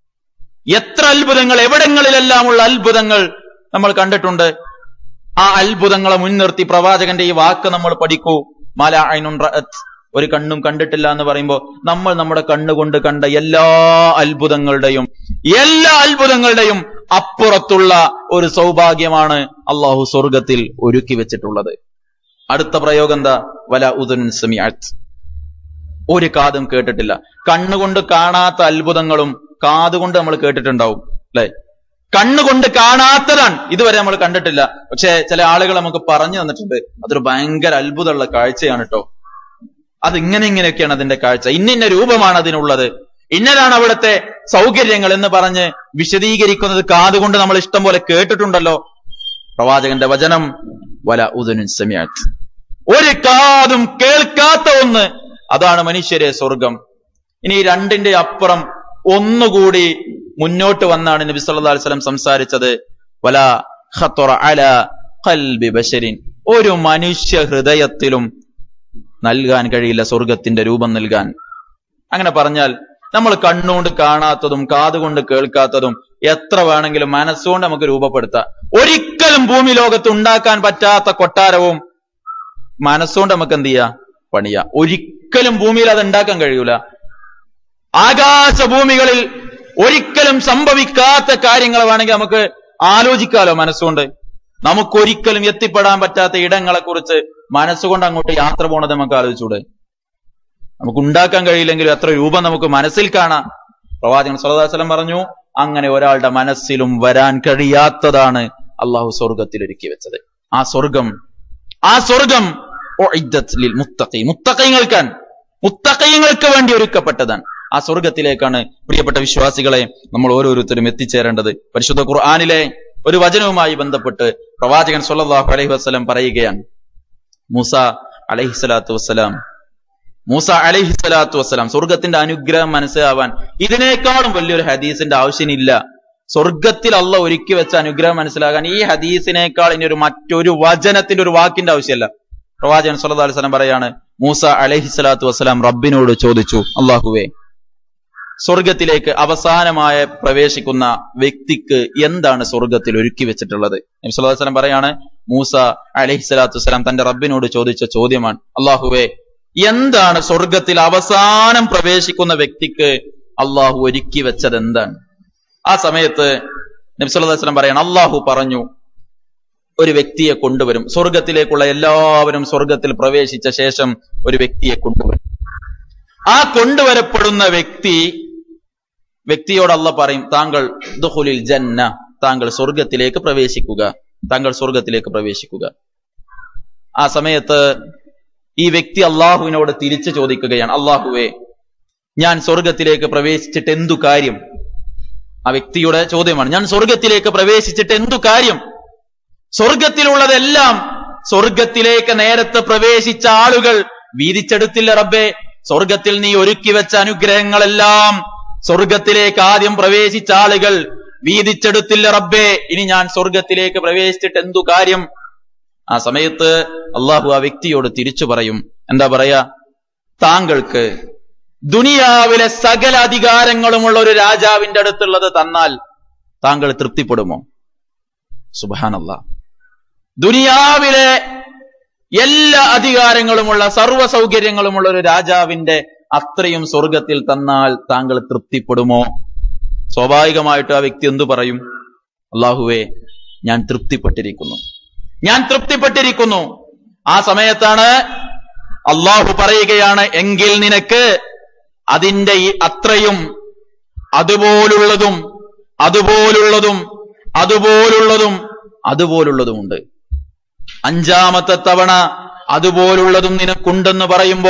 എത്ര അത്ഭുതങ്ങൾ എവിടങ്ങളിലെല്ലാമുള്ള അത്ഭുതങ്ങൾ നമ്മൾ കണ്ടിട്ടുണ്ട് ആ അത്ഭുതങ്ങളെ മുൻനിർത്തി പ്രവാചകന്റെ ഈ വാക്ക് നമ്മൾ പഠിക്കൂ മാല ഐനുൻ റഅത്ത് ഒരു കണ്ണും കണ്ടിട്ടില്ല എന്ന് പറയുമ്പോൾ നമ്മൾ നമ്മുടെ കണ്ണുകൊണ്ട് കണ്ട എല്ലാ അത്ഭുതങ്ങളുടെയും എല്ലാ അത്ഭുതങ്ങളുടെയും അപ്പുറത്തുള്ള ഒരു സൗഭാഗ്യമാണ് അള്ളാഹു സ്വർഗത്തിൽ ഒരുക്കി വെച്ചിട്ടുള്ളത് അടുത്ത പ്രയോഗം എന്താ വല ഉദുൻ സമിഅത്ത് ഒരു കാതും കേട്ടിട്ടില്ല കണ്ണുകൊണ്ട് കാണാത്ത അത്ഭുതങ്ങളും കാതുകൊണ്ട് നമ്മൾ കേട്ടിട്ടുണ്ടാവും അല്ലെ കണ്ണുകൊണ്ട് കാണാത്തതാണ് ഇതുവരെ നമ്മൾ കണ്ടിട്ടില്ല പക്ഷെ ചില ആളുകൾ നമുക്ക് പറഞ്ഞു തന്നിട്ടുണ്ട് അതൊരു ഭയങ്കര അത്ഭുതമുള്ള കാഴ്ചയാണ് കേട്ടോ അത് ഇങ്ങനെ ഇങ്ങനെയൊക്കെയാണ് അതിന്റെ കാഴ്ച ഇന്നിന്ന രൂപമാണ് അതിനുള്ളത് ഇന്നതാണ് അവിടുത്തെ സൗകര്യങ്ങൾ എന്ന് പറഞ്ഞ് വിശദീകരിക്കുന്നത് കാതുകൊണ്ട് നമ്മൾ ഇഷ്ടം പോലെ കേട്ടിട്ടുണ്ടല്ലോ പ്രവാചകന്റെ വചനം വല ഉദനുൻ സമിയാത്ത് ഒരു കാതും കേൾക്കാത്ത ഒന്ന് അതാണ് മനുഷ്യരെ സ്വർഗം ഇനി ഈ രണ്ടിന്റെ അപ്പുറം ഒന്നുകൂടി മുന്നോട്ട് വന്നാണ് നബി സല്ലല്ലാഹു അലൈഹി വസല്ലം സംസാരിച്ചത് വല ഖത്തറ അല ഖൽബി ബശരിൻ ഒരു മനുഷ്യ ഹൃദയത്തിലും നൽകാൻ കഴിയില്ല സ്വർഗത്തിന്റെ രൂപം നൽകാൻ അങ്ങനെ പറഞ്ഞാൽ നമ്മൾ കണ്ണുകൊണ്ട് കാണാത്തതും കാതുകൊണ്ട് കേൾക്കാത്തതും എത്ര വേണമെങ്കിലും മനസ്സുകൊണ്ട് നമുക്ക് രൂപപ്പെടുത്താം ഒരിക്കലും ഭൂമി ലോകത്ത് ഉണ്ടാക്കാൻ പറ്റാത്ത കൊട്ടാരവും മനസ്സുകൊണ്ട് നമുക്ക് എന്ത് ചെയ്യാ പണിയാ ഒരിക്കലും ഭൂമിയിൽ അത് ഉണ്ടാക്കാൻ കഴിയൂല ആകാശഭൂമികളിൽ ഒരിക്കലും സംഭവിക്കാത്ത കാര്യങ്ങൾ വേണമെങ്കിൽ നമുക്ക് ആലോചിക്കാലോ മനസ്സുകൊണ്ട് നമുക്കൊരിക്കലും എത്തിപ്പെടാൻ പറ്റാത്ത ഇടങ്ങളെ കുറിച്ച് മനസ്സുകൊണ്ട് അങ്ങോട്ട് യാത്ര പോണത് നമുക്ക് ആലോചിച്ചൂടെ നമുക്ക് ഉണ്ടാക്കാൻ കഴിയില്ലെങ്കിലും എത്ര രൂപം നമുക്ക് മനസ്സിൽ കാണാം പ്രവാചകൻ സല്ലല്ലാഹു പറഞ്ഞു അങ്ങനെ ഒരാളുടെ മനസ്സിലും വരാൻ കഴിയാത്തതാണ് അള്ളാഹു സ്വർഗത്തിൽ ഒരുക്കി വെച്ചത് ആ സ്വർഗം ആ സ്വർഗം ഉഇദ്ദത്ത് ലിൽ മുത്തഖി മുത്തഖീങ്ങൾക്കാൻ മുത്തഖീങ്ങൾക്ക് വേണ്ടി ഒരുക്കപ്പെട്ടതാണ് ആ സ്വർഗത്തിലേക്കാണ് പ്രിയപ്പെട്ട വിശ്വാസികളെ നമ്മൾ ഓരോരുത്തരും എത്തിച്ചേരേണ്ടത് പരിശുദ്ധ ഖുർആനിലെ ഒരു വചനവുമായി ബന്ധപ്പെട്ട് പ്രവാചകൻ സല്ലല്ലാഹു അലൈഹി വസല്ലം പറയുകയാണ് മൂസ അലഹിസ്സലാത്തു വസ്സലാം മൂസ അലഹിസ്സലാത്തു വസ്സലാം സ്വർഗത്തിന്റെ അനുഗ്രഹം മനസ്സിലാവാൻ ഇതിനേക്കാളും വലിയൊരു ഹദീസിന്റെ ആവശ്യമില്ല സ്വർഗത്തിൽ അല്ല ഒരുക്കി വെച്ച അനുഗ്രഹം മനസ്സിലാകാൻ ഈ ഹദീസിനേക്കാൾ ഇനി ഒരു മറ്റൊരു വചനത്തിന്റെ ഒരു വാക്കിന്റെ ആവശ്യമല്ല പ്രവാചകൻ സല്ലല്ലാഹു അലൈഹി വസല്ലം പറയാണ് മൂസ അലഹിസ്സലാത്തു വസ്സലാം റബ്ബിനോട് ചോദിച്ചു അള്ളാഹുവേ സ്വർഗത്തിലേക്ക് അവസാനമായ പ്രവേശിക്കുന്ന വ്യക്തിക്ക് എന്താണ് സ്വർഗത്തിൽ ഒരുക്കി വെച്ചിട്ടുള്ളത് നബി സല്ലല്ലാഹു അലൈഹി വസല്ലം പറയാണ് മൂസ അലഹിസ്സലാത്തു വസ്സലാം തന്റെ റബ്ബിനോട് ചോദിച്ച ചോദ്യമാണ് അള്ളാഹുവേ എന്താണ് സ്വർഗത്തിൽ അവസാനം പ്രവേശിക്കുന്ന വ്യക്തിക്ക് അള്ളാഹു ഒരുക്കി വെച്ചത് എന്താണ് ആ സമയത്ത് നബി സല്ലല്ലാഹു അലൈഹി വസല്ലം പറയാണ് അള്ളാഹു പറഞ്ഞു ഒരു വ്യക്തിയെ കൊണ്ടുവരും സ്വർഗത്തിലേക്കുള്ള എല്ലാവരും സ്വർഗത്തിൽ പ്രവേശിച്ച ശേഷം ഒരു വ്യക്തിയെ കൊണ്ടുവരും ആ കൊണ്ടുവരപ്പെടുന്ന വ്യക്തി വ്യക്തിയോട് അല്ല പറയും താങ്കൾ ദുഹുലിൽ ജന്ന താങ്കൾ സ്വർഗത്തിലേക്ക് പ്രവേശിക്കുക താങ്കൾ സ്വർഗത്തിലേക്ക് പ്രവേശിക്കുക ആ സമയത്ത് ഈ വ്യക്തി അള്ളാഹുവിനോട് തിരിച്ചു ചോദിക്കുകയാണ് അള്ളാഹുവേ ഞാൻ സ്വർഗത്തിലേക്ക് പ്രവേശിച്ചിട്ട് എന്തു കാര്യം ആ വ്യക്തിയുടെ ചോദ്യമാണ് ഞാൻ സ്വർഗത്തിലേക്ക് പ്രവേശിച്ചിട്ട് എന്തു കാര്യം സ്വർഗത്തിലുള്ളതെല്ലാം സ്വർഗത്തിലേക്ക് നേരത്തെ പ്രവേശിച്ച ആളുകൾ വീതിച്ചെടുത്തില്ല റബ്ബേ സ്വർഗത്തിൽ നീ ഒരുക്കി വെച്ച അനുഗ്രഹങ്ങളെല്ലാം സ്വർഗത്തിലേക്ക് ആദ്യം പ്രവേശിച്ച ആളുകൾ വീതിച്ചെടുത്തില്ല റബ്ബേ ഇനി ഞാൻ സ്വർഗത്തിലേക്ക് പ്രവേശിച്ചിട്ട് എന്തു കാര്യം ആ സമയത്ത് അള്ളാഹു ആ വ്യക്തിയോട് തിരിച്ചു പറയും എന്താ പറയാ താങ്കൾക്ക് ദുനിയാവിലെ സകല അധികാരങ്ങളുമുള്ള ഒരു രാജാവിന്റെ അടുത്തുള്ളത് തന്നാൽ താങ്കൾ തൃപ്തിപ്പെടുമോ സുബാനല്ല ദുനിയാവിലെ എല്ലാ അധികാരങ്ങളുമുള്ള സർവ്വ സൗകര്യങ്ങളുമുള്ള ഒരു രാജാവിന്റെ അത്രയും സ്വർഗത്തിൽ തന്നാൽ താങ്കൾ തൃപ്തിപ്പെടുമോ സ്വാഭാവികമായിട്ട് ആ വ്യക്തി എന്തു പറയും അള്ളാഹുവേ ഞാൻ തൃപ്തിപ്പെട്ടിരിക്കുന്നു ഞാൻ തൃപ്തിപ്പെട്ടിരിക്കുന്നു ആ സമയത്താണ് അള്ളാഹു പറയുകയാണ് എങ്കിൽ നിനക്ക് അതിന്റെ ഈ അത്രയും അതുപോലുള്ളതും അതുപോലുള്ളതും അതുപോലുള്ളതും അതുപോലുള്ളതുമുണ്ട് അഞ്ചാമത്തെ തവണ അതുപോലുള്ളതും നിനക്കുണ്ടെന്ന് പറയുമ്പോ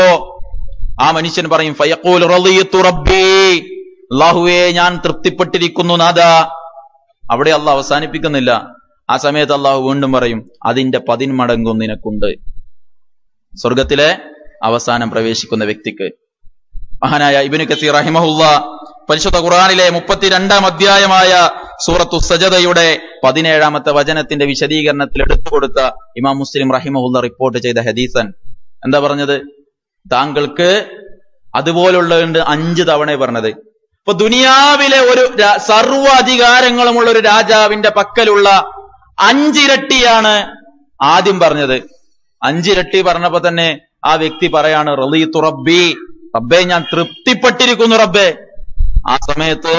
ആ മനുഷ്യൻ പറയും ഫയഖൂൽ റളിയത്തു റബ്ബി അല്ലാഹുവേ ഞാൻ തൃപ്തിപ്പെട്ടിരിക്കുന്നു നാദ അവിടെ അള്ളാഹ് അവസാനിപ്പിക്കുന്നില്ല ആ സമയത്ത് അള്ളാഹു വീണ്ടും പറയും അതിന്റെ പതിന്മടങ്ങും നിനക്കുണ്ട് സ്വർഗത്തിലെ അവസാനം പ്രവേശിക്കുന്ന വ്യക്തിക്ക് മഹാനായ ഇബിന് കസീർ റഹിമഹുല്ല പരിശുദ്ധ ഖുർആനിലെ മുപ്പത്തിരണ്ടാം അധ്യായമായ സൂറത്തു സജദയുടെ പതിനേഴാമത്തെ വചനത്തിന്റെ വിശദീകരണത്തിൽ എടുത്തുകൊടുത്ത ഇമാം മുസ്ലിം റഹിമഹുല്ല റിപ്പോർട്ട് ചെയ്ത ഹദീസൻ എന്താ പറഞ്ഞത് താങ്കൾക്ക് അതുപോലുള്ളതുണ്ട് അഞ്ച് തവണ പറഞ്ഞത് ഇപ്പൊ ദുനിയാവിലെ ഒരു രാ- സർവ്വ അധികാരങ്ങളുമുള്ള ഒരു രാജാവിന്റെ പക്കലുള്ള അഞ്ചിരട്ടിയാണ് ആദ്യം പറഞ്ഞത് അഞ്ചിരട്ടി പറഞ്ഞപ്പോ തന്നെ ആ വ്യക്തി പറയാണ് റളീത്തു റബ്ബി റബ്ബേ ഞാൻ തൃപ്തിപ്പെട്ടിരിക്കുന്നു റബ്ബേ ആ സമയത്ത്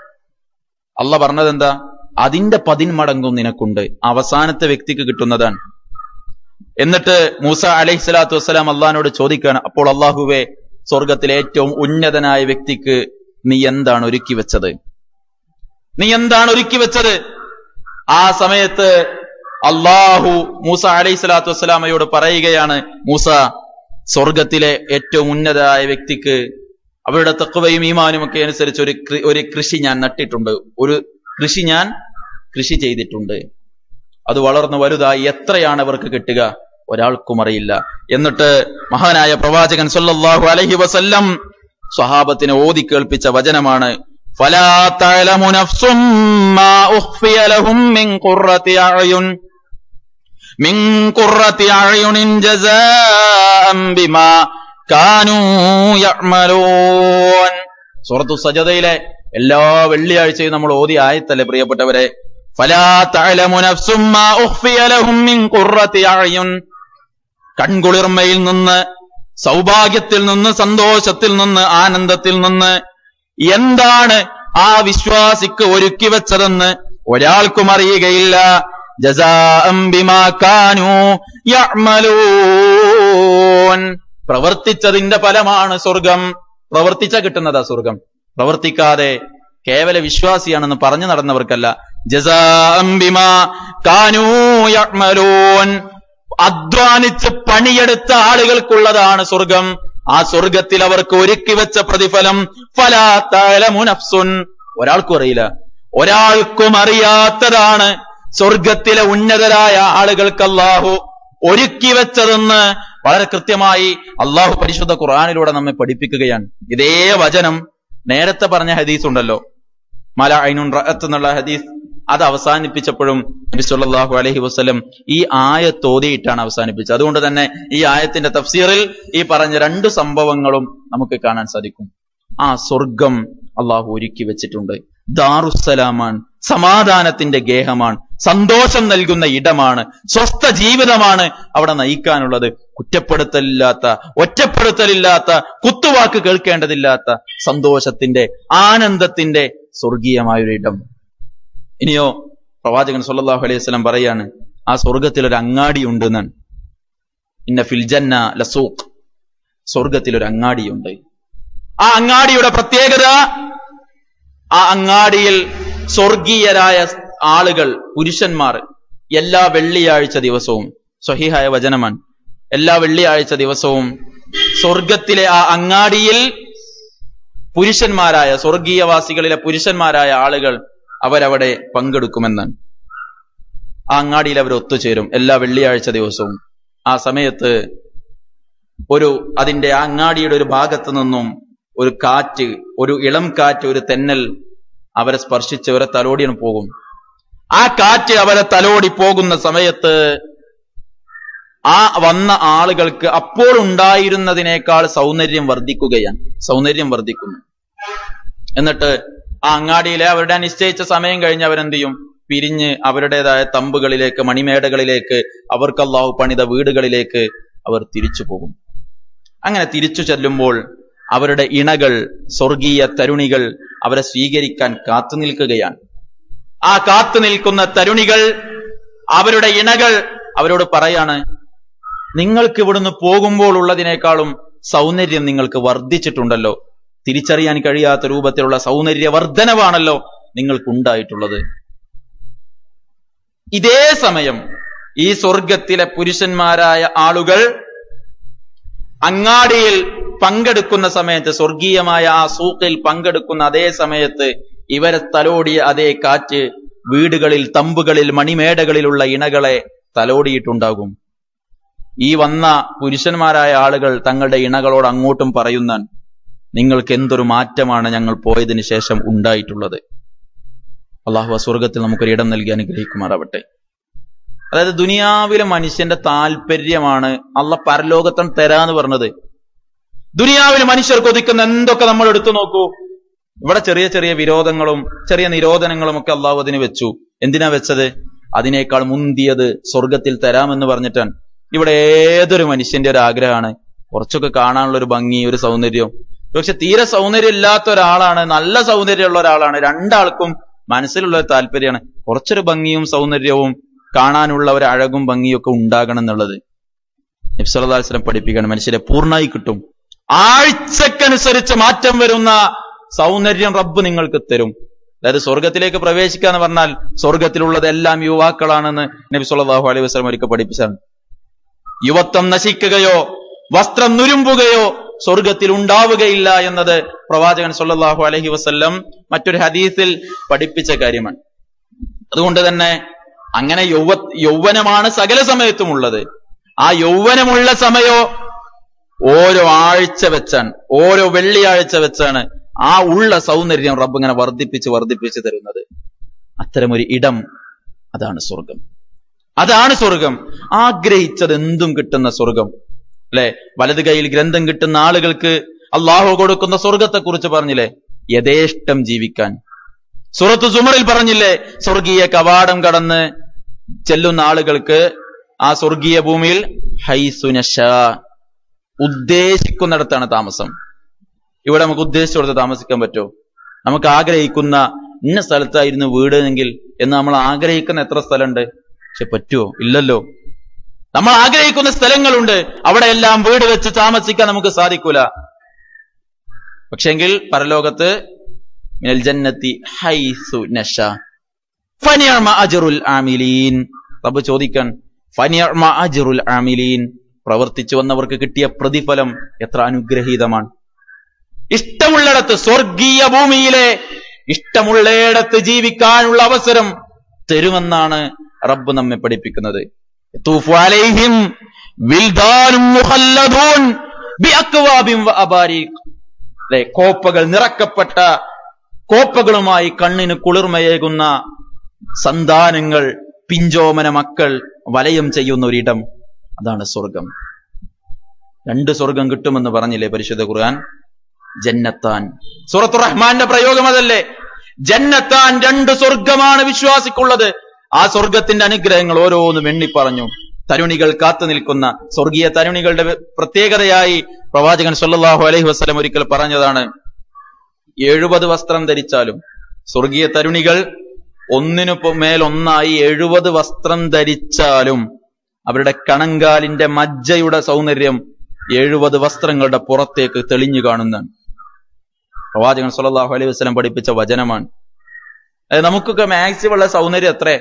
അല്ല പറഞ്ഞത് എന്താ അതിന്റെ പതിന്മടങ്ങും നിനക്കുണ്ട് അവസാനത്തെ വ്യക്തിക്ക് കിട്ടുന്നതാണ് എന്നിട്ട് മൂസ അലൈഹി സ്വലാത്തു വസ്സലാം അള്ളഹാനോട് ചോദിക്കാണ് അപ്പോൾ അള്ളാഹുവെ സ്വർഗത്തിലെ ഏറ്റവും ഉന്നതനായ വ്യക്തിക്ക് നീ എന്താണ് ഒരുക്കി വെച്ചത് നീ എന്താണ് ഒരുക്കി വെച്ചത് ആ സമയത്ത് അള്ളാഹു മൂസ അലൈഹി സ്വലാത്തു വസ്സലാമയോട് പറയുകയാണ് മൂസ സ്വർഗത്തിലെ ഏറ്റവും ഉന്നതരായ വ്യക്തിക്ക് അവരുടെ തക്കവയും ഈമാനും ഒക്കെ അനുസരിച്ച് ഒരു കൃ- ഒരു കൃഷി ഞാൻ നട്ടിട്ടുണ്ട് ഒരു കൃഷി ഞാൻ കൃഷി ചെയ്തിട്ടുണ്ട് അത് വളർന്നു വലുതായി എത്രയാണ് അവർക്ക് കിട്ടുക ഒരാൾക്കും അറിയില്ല എന്നിട്ട് മഹാനായ പ്രവാചകൻ സല്ലല്ലാഹു അലൈഹി വസല്ലം സ്വഹാബത്തിനെ ഓതി കേൾപ്പിച്ച വചനമാണ് ഫലാ തഅലമു നഫ്സും മാ ഉഖ്ഫിയ ലഹും മിൻ ഖുർറത്തി അഅയുൻ മിൻ ഖുർറത്തി അഅയുനിൻ ജസാഅൻ ബിമാ കാനൂ യഅമലൂൻ സൂറത്തു സജദയിലെ എല്ലാ വെള്ളിയാഴ്ചയും നമ്മൾ ഓതി ആയത്തല്ലേ പ്രിയപ്പെട്ടവരെ ഫലാ തഅലമു നഫ്സും മാ ഉഖ്ഫിയ ലഹും മിൻ ഖുർറത്തി അഅയുൻ കൺകുളിർമയിൽ നിന്ന് സൗഭാഗ്യത്തിൽ നിന്ന് സന്തോഷത്തിൽ നിന്ന് ആനന്ദത്തിൽ നിന്ന് എന്താണ് ആ വിശ്വാസിക്ക് ഒരുക്കി വെച്ചതെന്ന് ഒരാൾക്കും അറിയുകയില്ല ജസാഅം ബിമാ കാനൂ യഅമലൂൻ പ്രവർത്തിച്ചതിന്റെ ഫലമാണ് സ്വർഗം പ്രവർത്തിച്ച കിട്ടുന്നതാ സ്വർഗം പ്രവർത്തിക്കാതെ കേവല വിശ്വാസിയാണെന്ന് പറഞ്ഞു നടന്നവർക്കല്ല ജസാഅം ബിമാ കാനൂ യഅമലൂൻ അധ്വാനിച്ച് പണിയെടുത്ത ആളുകൾക്കുള്ളതാണ് സ്വർഗം ആ സ്വർഗത്തിൽ അവർക്ക് ഒരുക്കി വെച്ച പ്രതിഫലം ഫലാ തഅലമു നഫ്സുൻ ഒരാൾക്കും അറിയില്ല ഒരാൾക്കും അറിയാത്തതാണ് സ്വർഗത്തിലെ ഉന്നതരായ ആളുകൾക്ക് അല്ലാഹു ഒരുക്കി വെച്ചതെന്ന് വളരെ കൃത്യമായി അള്ളാഹു പരിശുദ്ധ ഖുർആാനിലൂടെ നമ്മെ പഠിപ്പിക്കുകയാണ് ഇതേ വചനം നേരത്തെ പറഞ്ഞ ഹദീസ് ഉണ്ടല്ലോ മല ഐനുൻ റഅത്ത് എന്നുള്ള ഹദീസ് അത് അവസാനിപ്പിച്ചപ്പോഴും നബി സല്ലല്ലാഹു അലൈഹി വസല്ലം ഈ ആയത്ത് ഓതിയിട്ടാണ് അവസാനിപ്പിച്ചത് അതുകൊണ്ട് തന്നെ ഈ ആയത്തിന്റെ തഫ്സീറിൽ ഈ പറഞ്ഞ രണ്ട് സംഭവങ്ങളും നമുക്ക് കാണാൻ സാധിക്കും ആ സ്വർഗം അള്ളാഹു ഒരുക്കി വെച്ചിട്ടുണ്ട് ദാറുസലാമാണ് സമാധാനത്തിന്റെ ഗേഹമാണ് സന്തോഷം നൽകുന്ന ഇടമാണ് സ്വസ്ഥ ജീവിതമാണ് അവിടെ നയിക്കാനുള്ളത് കുറ്റപ്പെടുത്തലില്ലാത്ത ഒറ്റപ്പെടുത്തലില്ലാത്ത കുത്തുവാക്ക് കേൾക്കേണ്ടതില്ലാത്ത സന്തോഷത്തിന്റെ ആനന്ദത്തിന്റെ സ്വർഗീയമായൊരു ഇടം ഇനിയോ പ്രവാചകൻ സല്ലല്ലാഹു അലൈഹി വസല്ലം പറയാണ് ആ സ്വർഗത്തിൽ ഒരു അങ്ങാടി ഉണ്ട് എന്നാണ് ഇന്ന ഫിൽജന്ന ലസൂഖ് സ്വർഗത്തിൽ ഒരു അങ്ങാടിയുണ്ട് ആ അങ്ങാടിയുടെ പ്രത്യേകത ആ അങ്ങാടിയിൽ സ്വർഗീയരായ ആളുകൾ പുരുഷന്മാർ എല്ലാ വെള്ളിയാഴ്ച ദിവസവും സ്വഹീഹായ വചനമാണ് എല്ലാ വെള്ളിയാഴ്ച ദിവസവും സ്വർഗത്തിലെ ആ അങ്ങാടിയിൽ പുരുഷന്മാരായ സ്വർഗീയവാസികളിലെ പുരുഷന്മാരായ ആളുകൾ അവരവിടെ പങ്കെടുക്കുമെന്നാണ് ആ അങ്ങാടിയിൽ അവർ ഒത്തുചേരും എല്ലാ വെള്ളിയാഴ്ച ദിവസവും ആ സമയത്ത് ഒരു അതിന്റെ ആ അങ്ങാടിയുടെ ഒരു ഭാഗത്ത് നിന്നും ഒരു കാറ്റ് ഒരു ഇളം കാറ്റ് ഒരു തെന്നൽ അവരെ സ്പർശിച്ച് അവരെ തലോടിയാണ് പോകും ആ കാറ്റ് അവരെ തലോടി പോകുന്ന സമയത്ത് ആ വന്ന ആളുകൾക്ക് അപ്പോൾ ഉണ്ടായിരുന്നതിനേക്കാൾ സൗന്ദര്യം വർദ്ധിക്കുകയാണ് സൗന്ദര്യം വർദ്ധിക്കുന്നു എന്നിട്ട് ആ അങ്ങാടിയിലെ അവരുടെ നിശ്ചയിച്ച സമയം കഴിഞ്ഞ് അവരെന്ത് ചെയ്യും പിരിഞ്ഞ് അവരുടേതായ തമ്പുകളിലേക്ക് മണിമേടകളിലേക്ക് അവർക്ക് അള്ളാഹു പണിത വീടുകളിലേക്ക് അവർ തിരിച്ചു പോകും അങ്ങനെ തിരിച്ചു ചെല്ലുമ്പോൾ അവരുടെ ഇണകൾ സ്വർഗീയ തരുണികൾ അവരെ സ്വീകരിക്കാൻ കാത്തു നിൽക്കുകയാണ് ആ കാത്തു നിൽക്കുന്ന തരുണികൾ അവരുടെ ഇണകൾ അവരോട് പറയാണ് നിങ്ങൾക്ക് ഇവിടുന്ന് പോകുമ്പോൾ ഉള്ളതിനേക്കാളും സൗന്ദര്യം നിങ്ങൾക്ക് വർദ്ധിച്ചിട്ടുണ്ടല്ലോ തിരിച്ചറിയാൻ കഴിയാത്ത രൂപത്തിലുള്ള സൗന്ദര്യ വർധനവാണല്ലോ നിങ്ങൾക്കുണ്ടായിട്ടുള്ളത് ഇതേ സമയം ഈ സ്വർഗത്തിലെ പുരുഷന്മാരായ ആളുകൾ അങ്ങാടിയിൽ പങ്കെടുക്കുന്ന സമയത്ത് സ്വർഗീയമായ ആ സൂക്കിൽ പങ്കെടുക്കുന്ന അതേ സമയത്ത് ഇവരെ തലോടിയ അതേ കാറ്റ് വീടുകളിൽ തമ്പുകളിൽ മണിമേടകളിലുള്ള ഇണകളെ തലോടിയിട്ടുണ്ടാകും ഈ വന്ന പുരുഷന്മാരായ ആളുകൾ തങ്ങളുടെ ഇണകളോട് അങ്ങോട്ടും പറയുന്ന നിങ്ങൾക്ക് എന്തൊരു മാറ്റമാണ് ഞങ്ങൾ പോയതിനു ശേഷം ഉണ്ടായിട്ടുള്ളത് അള്ളാഹു സ്വർഗത്തിൽ നമുക്കൊരു ഇടം നൽകി അനുഗ്രഹിക്കുമാറാവട്ടെ അതായത് ദുനിയാവിലെ മനുഷ്യന്റെ താല്പര്യമാണ് അള്ള പരലോകത്തം തരാന്ന് പറഞ്ഞത് ദുനിയാവിൽ മനുഷ്യർ കൊതിക്കുന്ന എന്തൊക്കെ നമ്മൾ എടുത്തു നോക്കൂ ഇവിടെ ചെറിയ ചെറിയ വിരോധങ്ങളും ചെറിയ നിരോധനങ്ങളും ഒക്കെ അള്ളാഹു അതിന് വെച്ചു എന്തിനാ വെച്ചത് അതിനേക്കാൾ മുന്തിയത് സ്വർഗത്തിൽ തരാമെന്ന് പറഞ്ഞിട്ടാണ് ഇവിടെ ഏതൊരു മനുഷ്യന്റെ ഒരു ആഗ്രഹമാണ് കുറച്ചൊക്കെ കാണാനുള്ള ഒരു ഭംഗി ഒരു സൗന്ദര്യം പക്ഷെ തീരെ സൗന്ദര്യം ഇല്ലാത്ത ഒരാളാണ് നല്ല സൗന്ദര്യമുള്ള ഒരാളാണ് രണ്ടാൾക്കും മനസ്സിലുള്ള ഒരു താല്പര്യമാണ് കുറച്ചൊരു ഭംഗിയും സൗന്ദര്യവും കാണാനുള്ള ഒരു അഴകും ഭംഗിയും ഒക്കെ ഉണ്ടാകണം എന്നുള്ളത് നബ്സല്ലാസ്ലം പഠിപ്പിക്കണം മനുഷ്യരെ പൂർണ്ണമായി കിട്ടും ആഴ്ചക്കനുസരിച്ച് മാറ്റം വരുന്ന സൗന്ദര്യം റബ്ബ് നിങ്ങൾക്ക് തരും അതായത് സ്വർഗത്തിലേക്ക് പ്രവേശിക്കുക എന്ന് പറഞ്ഞാൽ സ്വർഗത്തിലുള്ളത് എല്ലാം യുവാക്കളാണെന്ന് നബി സല്ലല്ലാഹു അലൈഹി വസല്ലം ഒരിക്കൽ പഠിപ്പിച്ചാണ് യുവത്വം നശിക്കുകയോ വസ്ത്രം നുരുമ്പുകയോ സ്വർഗത്തിൽ ഉണ്ടാവുകയില്ല എന്നത് പ്രവാചകൻ സല്ലല്ലാഹു അലൈഹി വസല്ലം മറ്റൊരു ഹദീസിൽ പഠിപ്പിച്ച കാര്യമാണ് അതുകൊണ്ട് തന്നെ അങ്ങനെ യൗവ യൗവനമാണ് സകല സമയത്തും ഉള്ളത് ആ യൗവനമുള്ള സമയോ ഓരോ ആഴ്ച വെച്ചാണ് ഓരോ വെള്ളിയാഴ്ച വെച്ചാണ് ആ ഉള്ള സൗന്ദര്യം റബ്ബ് ഇങ്ങനെ വർദ്ധിപ്പിച്ച് വർദ്ധിപ്പിച്ച് തരുന്നത് അത്തരമൊരു ഇടം അതാണ് സ്വർഗം അതാണ് സ്വർഗം ആഗ്രഹിച്ചത് എന്തും കിട്ടുന്ന സ്വർഗം അല്ലെ വലത് കൈയിൽ ഗ്രന്ഥം കിട്ടുന്ന ആളുകൾക്ക് അള്ളാഹു കൊടുക്കുന്ന സ്വർഗത്തെ കുറിച്ച് പറഞ്ഞില്ലേ യഥേഷ്ടം ജീവിക്കാൻ സുറത്ത് സുമറിൽ പറഞ്ഞില്ലേ സ്വർഗീയ കവാടം കടന്ന് ചെല്ലുന്ന ആളുകൾക്ക് ആ സ്വർഗീയ ഭൂമിയിൽ ഹൈസുനശ ഉദ്ദേശിക്കുന്നിടത്താണ് താമസം ഇവിടെ നമുക്ക് ഉദ്ദേശിച്ചിടത്ത് താമസിക്കാൻ പറ്റുമോ നമുക്ക് ആഗ്രഹിക്കുന്ന ഇന്ന സ്ഥലത്തായിരുന്നു വീട് എങ്കിൽ എന്ന് നമ്മൾ ആഗ്രഹിക്കുന്ന എത്ര സ്ഥലമുണ്ട് പക്ഷെ പറ്റുമോ ഇല്ലല്ലോ നമ്മൾ ആഗ്രഹിക്കുന്ന സ്ഥലങ്ങളുണ്ട് അവിടെ എല്ലാം വീട് വെച്ച് താമസിക്കാൻ നമുക്ക് സാധിക്കൂല പക്ഷെങ്കിൽ പരലോകത്ത് മിനൽ ജന്നത്തി ഹൈസു നഷ ഫനിയർമ അജറുൽ ആമിലീൻ റബ്ബ് ചോദിക്കാൻ ഫനിയർമ അജറുൽ ആമിലീൻ പ്രവർത്തിച്ചു വന്നവർക്ക് കിട്ടിയ പ്രതിഫലം എത്ര അനുഗ്രഹീതമാണ് ഇഷ്ടമുള്ളിടത്ത് സ്വർഗീയ ഭൂമിയിലെ ഇഷ്ടമുള്ളയിടത്ത് ജീവിക്കാനുള്ള അവസരം തരുമെന്നാണ് റബ്ബ് നമ്മെ പഠിപ്പിക്കുന്നത് യതൂഫു അലൈഹിം വിൽദാനും മുഖല്ലദൂൻ ബിഅക്വാബിൻ വഅബാരീഖ് അതെ കോപ്പകൾ നിറക്കപ്പെട്ട കോപ്പകളുമായി കണ്ണിന് കുളിർമയേകുന്ന സന്താനങ്ങൾ പിഞ്ചോമന മക്കൾ വലയം ചെയ്യുന്ന ഒരിടം അതാണ് സ്വർഗം രണ്ട് സ്വർഗം കിട്ടുമെന്ന് പറഞ്ഞില്ലേ പരിശുദ്ധ ഖുർആൻ ജന്നത്താൻ സൂറത്തു റഹ്മാന്റെ പ്രയോഗം അതല്ലേ ജന്നത്താൻ രണ്ട് സ്വർഗമാണ് വിശ്വാസിക്കുള്ളത് ആ സ്വർഗത്തിന്റെ അനുഗ്രഹങ്ങൾ ഓരോന്നും എണ്ണി പറഞ്ഞു തരുണികൾ കാത്തു നിൽക്കുന്ന സ്വർഗീയ തരുണികളുടെ പ്രത്യേകതയായി പ്രവാചകൻ സല്ലല്ലാഹു അലൈഹി വസല്ലം ഒരിക്കൽ പറഞ്ഞതാണ് എഴുപത് വസ്ത്രം ധരിച്ചാലും സ്വർഗീയ തരുണികൾ ഒന്നിനു പു- മേലൊന്നായി എഴുപത് വസ്ത്രം ധരിച്ചാലും അവരുടെ കണങ്കാലിന്റെ മജ്ജയുടെ സൗന്ദര്യം എഴുപത് വസ്ത്രങ്ങളുടെ പുറത്തേക്ക് തെളിഞ്ഞു കാണുന്നതാണ് പ്രവാചകൻ സല്ലല്ലാഹു അലൈഹി വസല്ലം പഠിപ്പിച്ച വചനമാണ് അത് നമുക്കൊക്കെ മാക്സിമം ഉള്ള സൗന്ദര്യം എത്രേ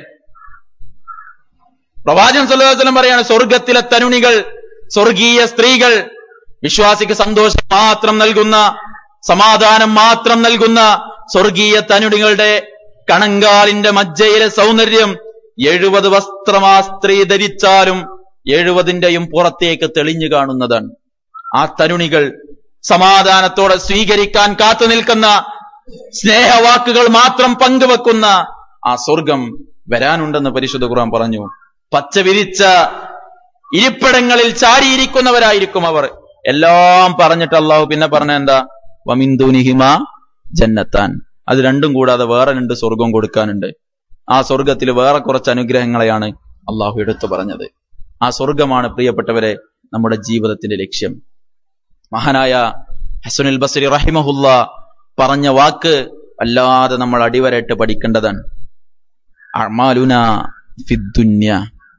പ്രവാചകൻ സല്ലല്ലാഹു അലൈഹി വസല്ലം പറയാണ് സ്വർഗത്തിലെ തരുണികൾ സ്വർഗീയ സ്ത്രീകൾ വിശ്വാസിക്ക് സന്തോഷം മാത്രം നൽകുന്ന സമാധാനം മാത്രം നൽകുന്ന സ്വർഗീയ തനുടികളുടെ കണങ്കാലിന്റെ മജ്ജയിലെ സൗന്ദര്യം എഴുപത് വസ്ത്രമാ സ്ത്രീ ധരിച്ചാലും എഴുപതിന്റെയും പുറത്തേക്ക് തെളിഞ്ഞു കാണുന്നതാണ് ആ തരുണികൾ സമാധാനത്തോടെ സ്വീകരിക്കാൻ കാത്തു നിൽക്കുന്ന സ്നേഹവാക്കുകൾ മാത്രം പങ്കുവെക്കുന്ന ആ സ്വർഗം വരാനുണ്ടെന്ന് പരിശുദ്ധ ഖുർആൻ പറഞ്ഞു പച്ച വിരിച്ച ഇരിപ്പിടങ്ങളിൽ ചാരിയിരിക്കുന്നവരായിരിക്കും അവർ എല്ലാം പറഞ്ഞിട്ട് അള്ളാഹു പിന്നെ പറഞ്ഞ എന്താ വമിന്ദുനിഹിമ ജന്നത്താൻ അത് രണ്ടും കൂടാതെ വേറെ രണ്ട് സ്വർഗം കൊടുക്കാനുണ്ട് ആ സ്വർഗത്തിൽ വേറെ കുറച്ച് അനുഗ്രഹങ്ങളെയാണ് അള്ളാഹു എടുത്തു പറഞ്ഞത് ആ സ്വർഗമാണ് പ്രിയപ്പെട്ടവരെ നമ്മുടെ ജീവിതത്തിന്റെ ലക്ഷ്യം മഹാനായ ഹസനുൽ ബസരി റഹിമഹുല്ല പറഞ്ഞ വാക്ക് അല്ലാതെ നമ്മൾ അടിവരായിട്ട് പഠിക്കേണ്ടതാണ് അമാലുന ഫിദ്ദുന്യ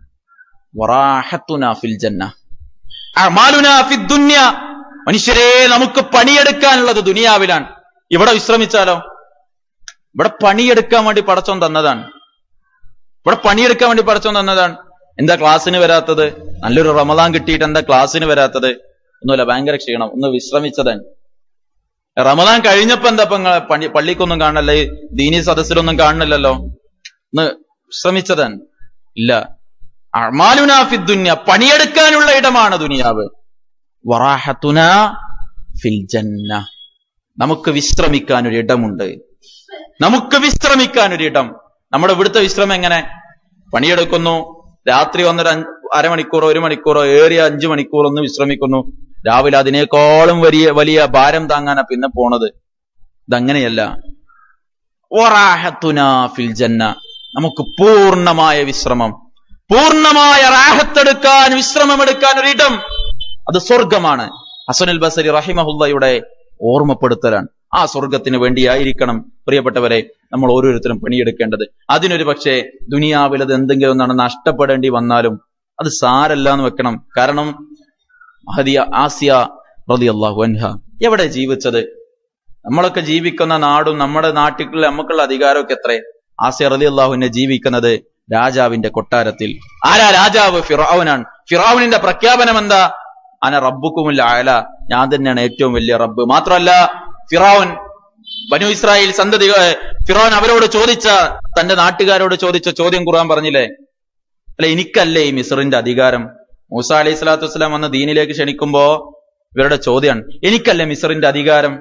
വറാഹത്തുന ഫിൽ ജന്ന അമാലുന ഫിദ്ദുന്യ മനുഷ്യരെ നമുക്ക് പണിയെടുക്കാനുള്ളത് ദുനിയാവിലാണ് ഇവിടെ വിശ്രമിച്ചാലോ ഇവിടെ പണിയെടുക്കാൻ വേണ്ടി പടച്ചോൻ തന്നതാണ് ഇവിടെ പണിയെടുക്കാൻ വേണ്ടി പടച്ചോൻ തന്നതാണ് എന്താ ക്ലാസ്സിന് വരാത്തത് നല്ലൊരു റമദാൻ കിട്ടിയിട്ട് എന്താ ക്ലാസ്സിന് വരാത്തത് ഒന്നുമില്ല ഭയങ്കര ക്ഷീണം ഒന്ന് വിശ്രമിച്ചതൻ റമദാൻ കഴിഞ്ഞപ്പോ എന്താ ഇപ്പൊ ഇങ്ങള് പണി പള്ളിക്കൊന്നും കാണണല്ലേ ഈ ദീനി സദസ്സിലൊന്നും കാണുന്നില്ലല്ലോ ഒന്ന് വിശ്രമിച്ചതൻ ഇല്ല അമാലുന ഫിദ്ദുന്യ പണിയെടുക്കാനുള്ള ഇടമാണ് ദുനിയാവ് വറാഹത്തുന ഫിൽ ജന്ന നമുക്ക് വിശ്രമിക്കാൻ ഒരു ഇടമുണ്ട് നമുക്ക് വിശ്രമിക്കാൻ ഒരു ഇടം നമ്മുടെ ഇവിടുത്തെ വിശ്രമം എങ്ങനെ പണിയെടുക്കുന്നു രാത്രി വന്നൊരു അഞ്ച് അരമണിക്കൂറോ ഒരു മണിക്കൂറോ ഏറിയ അഞ്ചു മണിക്കൂർ ഒന്ന് വിശ്രമിക്കുന്നു രാവിലെ അതിനേക്കാളും വലിയ വലിയ ഭാരം താങ്ങാനാ പിന്നെ പോണത് ഇതങ്ങനെയല്ല വറാഹത്തുന ഫിൽ ജന്ന നമുക്ക് പൂർണ്ണമായ വിശ്രമം പൂർണ്ണമായ റാഹത്തെടുക്കാൻ വിശ്രമമെടുക്കാൻ ഒരിടം അത് സ്വർഗമാണ് ഹസനുൽ ബസരി റഹിമഹുല്ലയുടെ ഓർമ്മപ്പെടുത്തലാണ് ആ സ്വർഗത്തിന് വേണ്ടിയായിരിക്കണം പ്രിയപ്പെട്ടവരെ നമ്മൾ ഓരോരുത്തരും പണിയെടുക്കേണ്ടത് അതിനൊരു പക്ഷേ ദുനിയാവിൽ അത് എന്തെങ്കിലും ഒന്നാണ് നഷ്ടപ്പെടേണ്ടി വന്നാലും അത് സാരല്ല എന്ന് വെക്കണം കാരണം മഹദിയ ആസിയ റതി അള്ളാഹു അൻഹ എവിടെ ജീവിച്ചത് നമ്മളൊക്കെ ജീവിക്കുന്ന നാടും നമ്മുടെ നാട്ടിൽ നമുക്കുള്ള അധികാരമൊക്കെ എത്ര ആസിയ റതി അള്ളാഹുവിനെ ജീവിക്കുന്നത് രാജാവിന്റെ കൊട്ടാരത്തിൽ ആരാ രാജാവ് ഫിറാവുനാണ് ഫിറാവുനിന്റെ പ്രഖ്യാപനം എന്താ അന റബ്ബുക്കുമില്ല അയല ഞാൻ തന്നെയാണ് ഏറ്റവും വലിയ റബ്ബ് മാത്രമല്ല ഫിറാവുൻ ബനു ഇസ്രായേൽ സന്തതി ഫിറോൻ അവരോട് ചോദിച്ച തന്റെ നാട്ടുകാരോട് ചോദിച്ച ചോദ്യം ഖുർആൻ പറഞ്ഞില്ലേ അല്ല എനിക്കല്ലേ ഈ മിസറിന്റെ അധികാരം മൂസ അലൈഹി സ്വലാത്തു വസ്സലാം വന്ന് ദീനിലേക്ക് ക്ഷണിക്കുമ്പോ ഇവരുടെ ചോദ്യമാണ് എനിക്കല്ലേ മിസറിന്റെ അധികാരം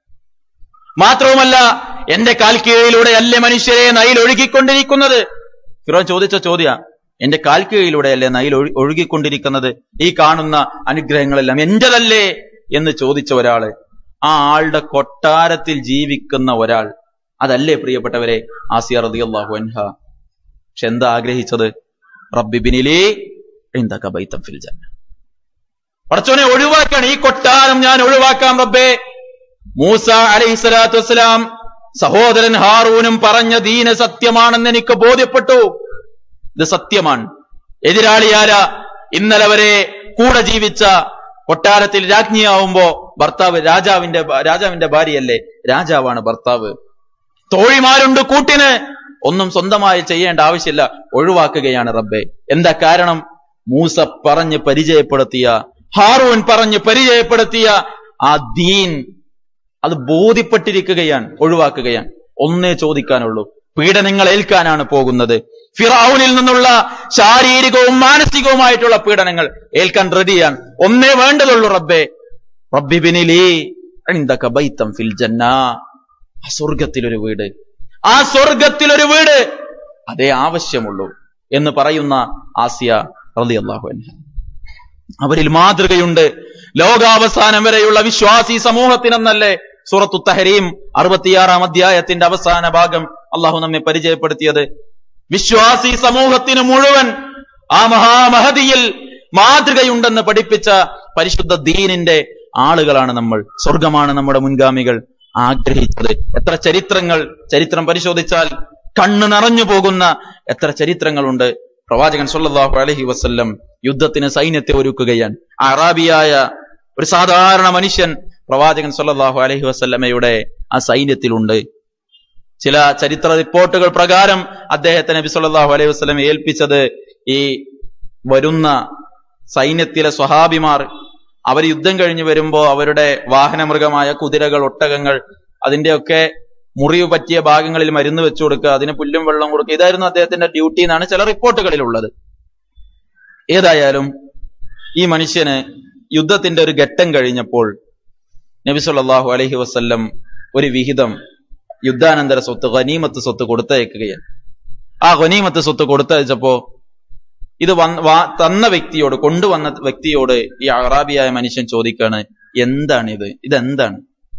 മാത്രവുമല്ല എന്റെ കാൽ കീഴിലൂടെ അല്ലേ മനുഷ്യരെ നയിൽ ഒഴുകിക്കൊണ്ടിരിക്കുന്നത് ഫിറോൻ ചോദിച്ച ചോദ്യ എന്റെ കാൽ കീഴിലൂടെ അല്ലേ നയിൽ ഒഴു- ഒഴുകിക്കൊണ്ടിരിക്കുന്നത് ഈ കാണുന്ന അനുഗ്രഹങ്ങളെല്ലാം എന്റേതല്ലേ എന്ന് ചോദിച്ച ഒരാള് ആ ആളുടെ കൊട്ടാരത്തിൽ ജീവിക്കുന്ന ഒരാൾ അതല്ലേ പ്രിയപ്പെട്ടവരെ ആസിയ റളിയല്ലാഹു അൻഹ പക്ഷെ എന്താ ആഗ്രഹിച്ചത് റബ്ബിബിനിലേ ഇന്ദക ബൈത്തം ഫിൽ ജന്ന പടച്ചോനെ ഒഴിവാക്കണം ഈ കൊട്ടാരം ഞാൻ ഒഴിവാക്കാം റബ്ബേ മൂസ അലൈഹി സ്വലാത്തു വസ്സലാം സഹോദരൻ ഹാറൂനും പറഞ്ഞ ദീന സത്യമാണെന്ന് എനിക്ക് ബോധ്യപ്പെട്ടു ഇത് സത്യമാണ് എതിരാളിയാര ഇന്നലെ വരെ കൂടെ ജീവിച്ച കൊട്ടാരത്തിൽ രാജ്ഞിയാവുമ്പോ ഭർത്താവ് രാജാവിന്റെ രാജാവിന്റെ ഭാര്യയല്ലേ രാജാവാണ് ഭർത്താവ് തോഴിമാരുണ്ട് കൂട്ടിന് ഒന്നും സ്വന്തമായി ചെയ്യേണ്ട ആവശ്യമില്ല ഒഴിവാക്കുകയാണ് റബ്ബെ എന്താ കാരണം മൂസ പറഞ്ഞ് പരിചയപ്പെടുത്തിയ ഹാറൂൻ പറഞ്ഞ് പരിചയപ്പെടുത്തിയ ആ ദീൻ അത് ബോധ്യപ്പെട്ടിരിക്കുകയാണ് ഒഴിവാക്കുകയാണ് ഒന്നേ ചോദിക്കാനുള്ളൂ പീഡനങ്ങൾ ഏൽക്കാനാണ് പോകുന്നത് ഫിറൌനിൽ നിന്നുള്ള ശാരീരികവും മാനസികവുമായിട്ടുള്ള പീഡനങ്ങൾ ഏൽക്കാൻ റെഡിയാണ് ഒന്നേ വേണ്ടതുള്ളൂ റബ്ബേ റബ്ബിബിനിലി ഇൻദക ബൈത്തം ഫിൽ ജന്ന ആ സ്വർഗത്തിലൊരു വീട് ആ സ്വർഗത്തിലൊരു വീട് അതേ ആവശ്യമുള്ളൂ എന്ന് പറയുന്ന ആസിയ റളിയല്ലാഹു അൻഹ അവരിൽ മാതൃകയുണ്ട് ലോകാവസാനം വരെയുള്ള വിശ്വാസി സമൂഹത്തിനെന്നല്ലേ സൂറത്തു തഹരീം അറുപത്തിയാറാം അധ്യായത്തിന്റെ അവസാന ഭാഗം അള്ളാഹു നമ്മെ പരിചയപ്പെടുത്തിയത് വിശ്വാസി സമൂഹത്തിന് മുഴുവൻ ആ മഹാമഹതിയിൽ മാതൃകയുണ്ടെന്ന് പഠിപ്പിച്ച പരിശുദ്ധ ദീനിന്റെ ആളുകളാണ് നമ്മൾ സ്വർഗമാണ് നമ്മുടെ മുൻഗാമികൾ ആഗ്രഹിച്ചത് എത്ര ചരിത്രങ്ങൾ ചരിത്രം പരിശോധിച്ചാൽ കണ്ണ് നിറഞ്ഞു പോകുന്ന എത്ര ചരിത്രങ്ങളുണ്ട് പ്രവാചകൻ സല്ലല്ലാഹു അലൈഹി വസല്ലം യുദ്ധത്തിന് സൈന്യത്തെ ഒരുക്കുകയാണ് അറാബിയായ ഒരു സാധാരണ മനുഷ്യൻ പ്രവാചകൻ സല്ലല്ലാഹു അലൈഹി വസല്ലമയുടെ ആ സൈന്യത്തിലുണ്ട് ചില ചരിത്ര റിപ്പോർട്ടുകൾ പ്രകാരം അദ്ദേഹത്തെ നബി സല്ലല്ലാഹു അലൈഹി വസല്ലം ഏൽപ്പിച്ചത് ഈ വരുന്ന സൈന്യത്തിലെ സ്വഹാബിമാർ അവർ യുദ്ധം കഴിഞ്ഞ് വരുമ്പോ അവരുടെ വാഹനമൃഗമായ കുതിരകൾ ഒട്ടകങ്ങൾ അതിന്റെയൊക്കെ മുറിവ് പറ്റിയ ഭാഗങ്ങളിൽ മരുന്ന് വെച്ചു കൊടുക്കുക അതിന് പുല്ലും വെള്ളം കൊടുക്കുക ഇതായിരുന്നു അദ്ദേഹത്തിന്റെ ഡ്യൂട്ടി എന്നാണ് ചില റിപ്പോർട്ടുകളിൽ ഉള്ളത് ഏതായാലും ഈ മനുഷ്യന് യുദ്ധത്തിന്റെ ഒരു ഘട്ടം കഴിഞ്ഞപ്പോൾ നബി സല്ലല്ലാഹു അലൈഹി വസല്ലം ഒരു വിഹിതം യുദ്ധാനന്തര സ്വത്ത് ഖനീമത്ത് സ്വത്ത് കൊടുത്തയക്കുകയാണ് ആ ഖനീമത്ത് സ്വത്ത് കൊടുത്തയച്ചപ്പോ ഇത് വന്ന് വാ- തന്ന വ്യക്തിയോട് കൊണ്ടുവന്ന വ്യക്തിയോട് ഈ അറാബിയായ മനുഷ്യൻ ചോദിക്കാണ് എന്താണ് ഇത് ഇതെന്താണ്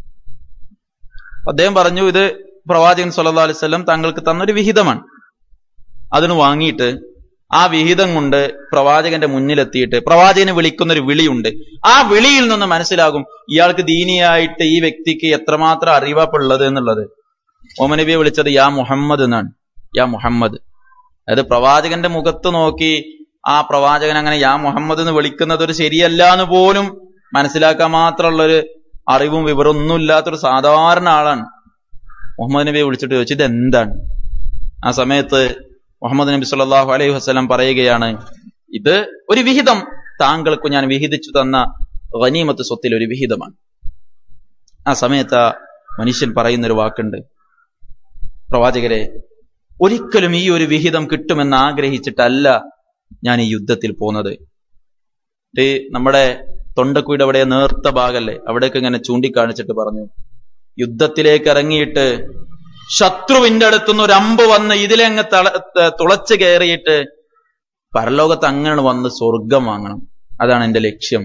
അദ്ദേഹം പറഞ്ഞു ഇത് പ്രവാചകൻ സല്ലല്ലാഹു അലൈഹി വസല്ലം താങ്കൾക്ക് തന്നൊരു വിഹിതമാണ് അതിന് വാങ്ങിയിട്ട് ആ വിഹിതം കൊണ്ട് പ്രവാചകന്റെ മുന്നിലെത്തിയിട്ട് പ്രവാചകനെ വിളിക്കുന്ന ഒരു വിളിയുണ്ട് ആ വിളിയിൽ നിന്ന് മനസ്സിലാകും ഇയാൾക്ക് ദീനിയായിട്ട് ഈ വ്യക്തിക്ക് എത്രമാത്രം അറിവാപ്പുള്ളത് എന്നുള്ളത് ഓമനബിയെ വിളിച്ചത് യാ മുഹമ്മദ് എന്നാണ് യാ മുഹമ്മദ് അതായത് പ്രവാചകന്റെ മുഖത്ത് നോക്കി ആ പ്രവാചകൻ അങ്ങനെ യാ മുഹമ്മദ് എന്ന് വിളിക്കുന്നത് ഒരു ശരിയല്ല എന്ന് പോലും മനസ്സിലാക്കാൻ മാത്രമുള്ള ഒരു അറിവും വിവരവും ഒന്നും ഇല്ലാത്തൊരു സാധാരണ ആളാണ് മുഹമ്മദ് നബിയെ വിളിച്ചിട്ട് ചോദിച്ചു ഇത് എന്താണ് ആ സമയത്ത് മുഹമ്മദ് നബി സല്ലല്ലാഹു അലൈഹി വസല്ലം പറയുകയാണ് ഇത് ഒരു വിഹിതം താങ്കൾക്ക് ഞാൻ വിഹിതിച്ചു തന്ന ഗനീമത്ത് സ്വത്തിൽ ഒരു വിഹിതമാണ് ആ സമയത്ത് ആ മനുഷ്യൻ പറയുന്നൊരു വാക്കുണ്ട് പ്രവാചകരെ ഒരിക്കലും ഈ ഒരു വിഹിതം കിട്ടുമെന്ന് ആഗ്രഹിച്ചിട്ടല്ല ഞാൻ ഈ യുദ്ധത്തിൽ പോന്നത് ഇത് നമ്മുടെ തൊണ്ടക്കുയുടെ അവിടെ നേർത്ത ഭാഗല്ലേ അവിടേക്ക് ഇങ്ങനെ ചൂണ്ടിക്കാണിച്ചിട്ട് പറഞ്ഞു യുദ്ധത്തിലേക്ക് ഇറങ്ങിയിട്ട് ശത്രുവിന്റെ അടുത്തുനിന്ന് ഒരു അമ്പ് വന്ന് ഇതിലങ്ങ് തള ത- തുളച്ച് കയറിയിട്ട് പരലോകത്ത് അങ്ങനെ വന്ന് സ്വർഗം വാങ്ങണം അതാണ് എന്റെ ലക്ഷ്യം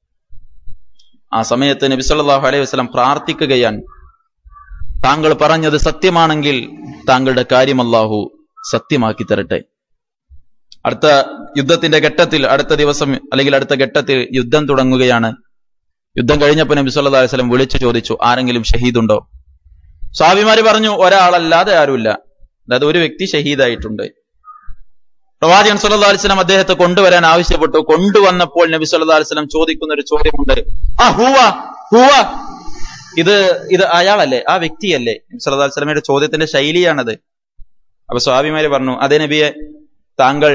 ആ സമയത്ത് നബി സല്ലല്ലാഹു അലൈഹി വസല്ലം പ്രാർത്ഥിക്കുകയാണ് താങ്കൾ പറഞ്ഞത് സത്യമാണെങ്കിൽ താങ്കളുടെ കാര്യം അല്ലാഹു സത്യമാക്കി തരട്ടെ അടുത്ത യുദ്ധത്തിന്റെ ഘട്ടത്തിൽ അടുത്ത ദിവസം അല്ലെങ്കിൽ അടുത്ത ഘട്ടത്തിൽ യുദ്ധം തുടങ്ങുകയാണ് യുദ്ധം കഴിഞ്ഞപ്പോൾ നബി സല്ലല്ലാഹു അലൈഹി വസല്ലം വിളിച്ചു ചോദിച്ചു ആരെങ്കിലും ഷഹീദുണ്ടോ സ്വാഭിമാര് പറഞ്ഞു ഒരാളല്ലാതെ ആരുമില്ല അതായത് ഒരു വ്യക്തി ഷഹീദായിട്ടുണ്ട് പ്രവാചകൻ സല്ലല്ലാഹു അലൈഹി വസല്ലം അദ്ദേഹത്തെ കൊണ്ടുവരാൻ ആവശ്യപ്പെട്ടു കൊണ്ടുവന്നപ്പോൾ നബി സല്ലല്ലാഹു അലൈഹി വസല്ലം ചോദിക്കുന്ന ഒരു ചോദ്യമുണ്ട് ആ ഹൂവ ഹൂവ ഇത് ഇത് അയാളല്ലേ ആ വ്യക്തിയല്ലേ നബി സല്ലല്ലാഹു അലൈഹി വസല്ലമയുടെ ചോദ്യത്തിന്റെ ശൈലിയാണത് അപ്പൊ സ്വാഭിമാര് പറഞ്ഞു അതേ നബിയെ താങ്കൾ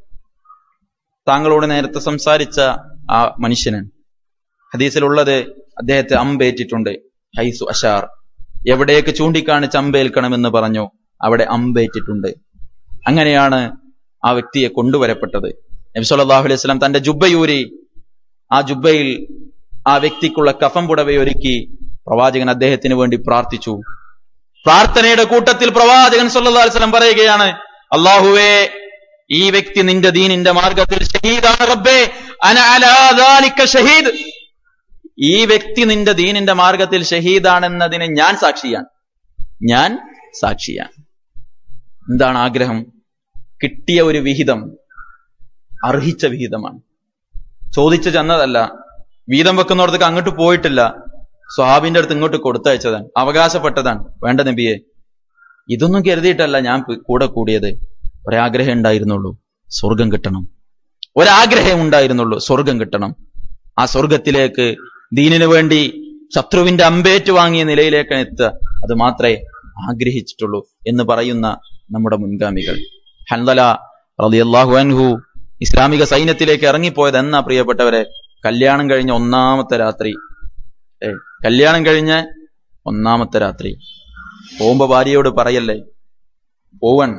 താങ്കളോട് നേരത്തെ സംസാരിച്ച ആ മനുഷ്യനാണ് ഹദീസിലുള്ളത് അദ്ദേഹത്തെ അമ്പേറ്റിട്ടുണ്ട് ഹൈസു അഷാർ എവിടേക്ക് ചൂണ്ടിക്കാണിച്ച് അമ്പേൽക്കണമെന്ന് പറഞ്ഞു അവിടെ അമ്പേറ്റിട്ടുണ്ട് അങ്ങനെയാണ് ആ വ്യക്തിയെ കൊണ്ടുവരപ്പെട്ടത് നബി സല്ലല്ലാഹു അലൈഹി വസല്ലം തന്റെ ജുബ്ബയൂരി ആ ജുബ്ബയിൽ ആ വ്യക്തിക്കുള്ള കഫം പുടവയൊരുക്കി പ്രവാചകൻ അദ്ദേഹത്തിന് വേണ്ടി പ്രാർത്ഥിച്ചു പ്രാർത്ഥനയുടെ കൂട്ടത്തിൽ പ്രവാചകൻ സല്ലല്ലാഹു അലൈഹി വസല്ലം പറയുകയാണ് അള്ളാഹുവേ ഈ വ്യക്തി നിന്റെ ദീനിന്റെ മാർഗത്തിൽ ഷഹീദാണ് റബ്ബേ അന അലാ ദാലിക ഷഹീദ് ഈ വ്യക്തി നിന്റെ ദീനിന്റെ മാർഗത്തിൽ ഷഹീദാണെന്നതിന് ഞാൻ സാക്ഷിയാണ് ഞാൻ സാക്ഷിയാണ് എന്താണ് ആഗ്രഹം കിട്ടിയ ഒരു വിഹിതം അർഹിച്ച വിഹിതമാണ് ചോദിച്ചു ചെന്നതല്ല വീതം വെക്കുന്നിടത്തേക്ക് അങ്ങോട്ട് പോയിട്ടില്ല സ്വാബിന്റെ അടുത്ത് ഇങ്ങോട്ട് കൊടുത്തയച്ചതാണ് അവകാശപ്പെട്ടതാണ് വേണ്ട നബിയെ ഇതൊന്നും കരുതിയിട്ടല്ല ഞാൻ പ് കൂടെ കൂടിയത് ഒരാഗ്രഹം ഉണ്ടായിരുന്നുള്ളൂ സ്വർഗം കിട്ടണം ഒരാഗ്രഹം ഉണ്ടായിരുന്നുള്ളൂ സ്വർഗം കിട്ടണം ആ സ്വർഗത്തിലേക്ക് ദീനിനു വേണ്ടി ശത്രുവിന്റെ അമ്പേറ്റ് വാങ്ങിയ നിലയിലേക്ക് എത്തുക അത് മാത്രമേ ആഗ്രഹിച്ചിട്ടുള്ളൂ എന്ന് പറയുന്ന നമ്മുടെ മുൻഗാമികൾ ഹൻദല റളിയല്ലാഹു അൻഹു ഇസ്ലാമിക സൈന്യത്തിലേക്ക് ഇറങ്ങിപ്പോയത് എന്നാ പ്രിയപ്പെട്ടവരെ കല്യാണം കഴിഞ്ഞ ഒന്നാമത്തെ രാത്രി ഏ കല്യാണം കഴിഞ്ഞ ഒന്നാമത്തെ രാത്രി പോകുമ്പോ ഭാര്യയോട് പറയല്ലേ പോവൻ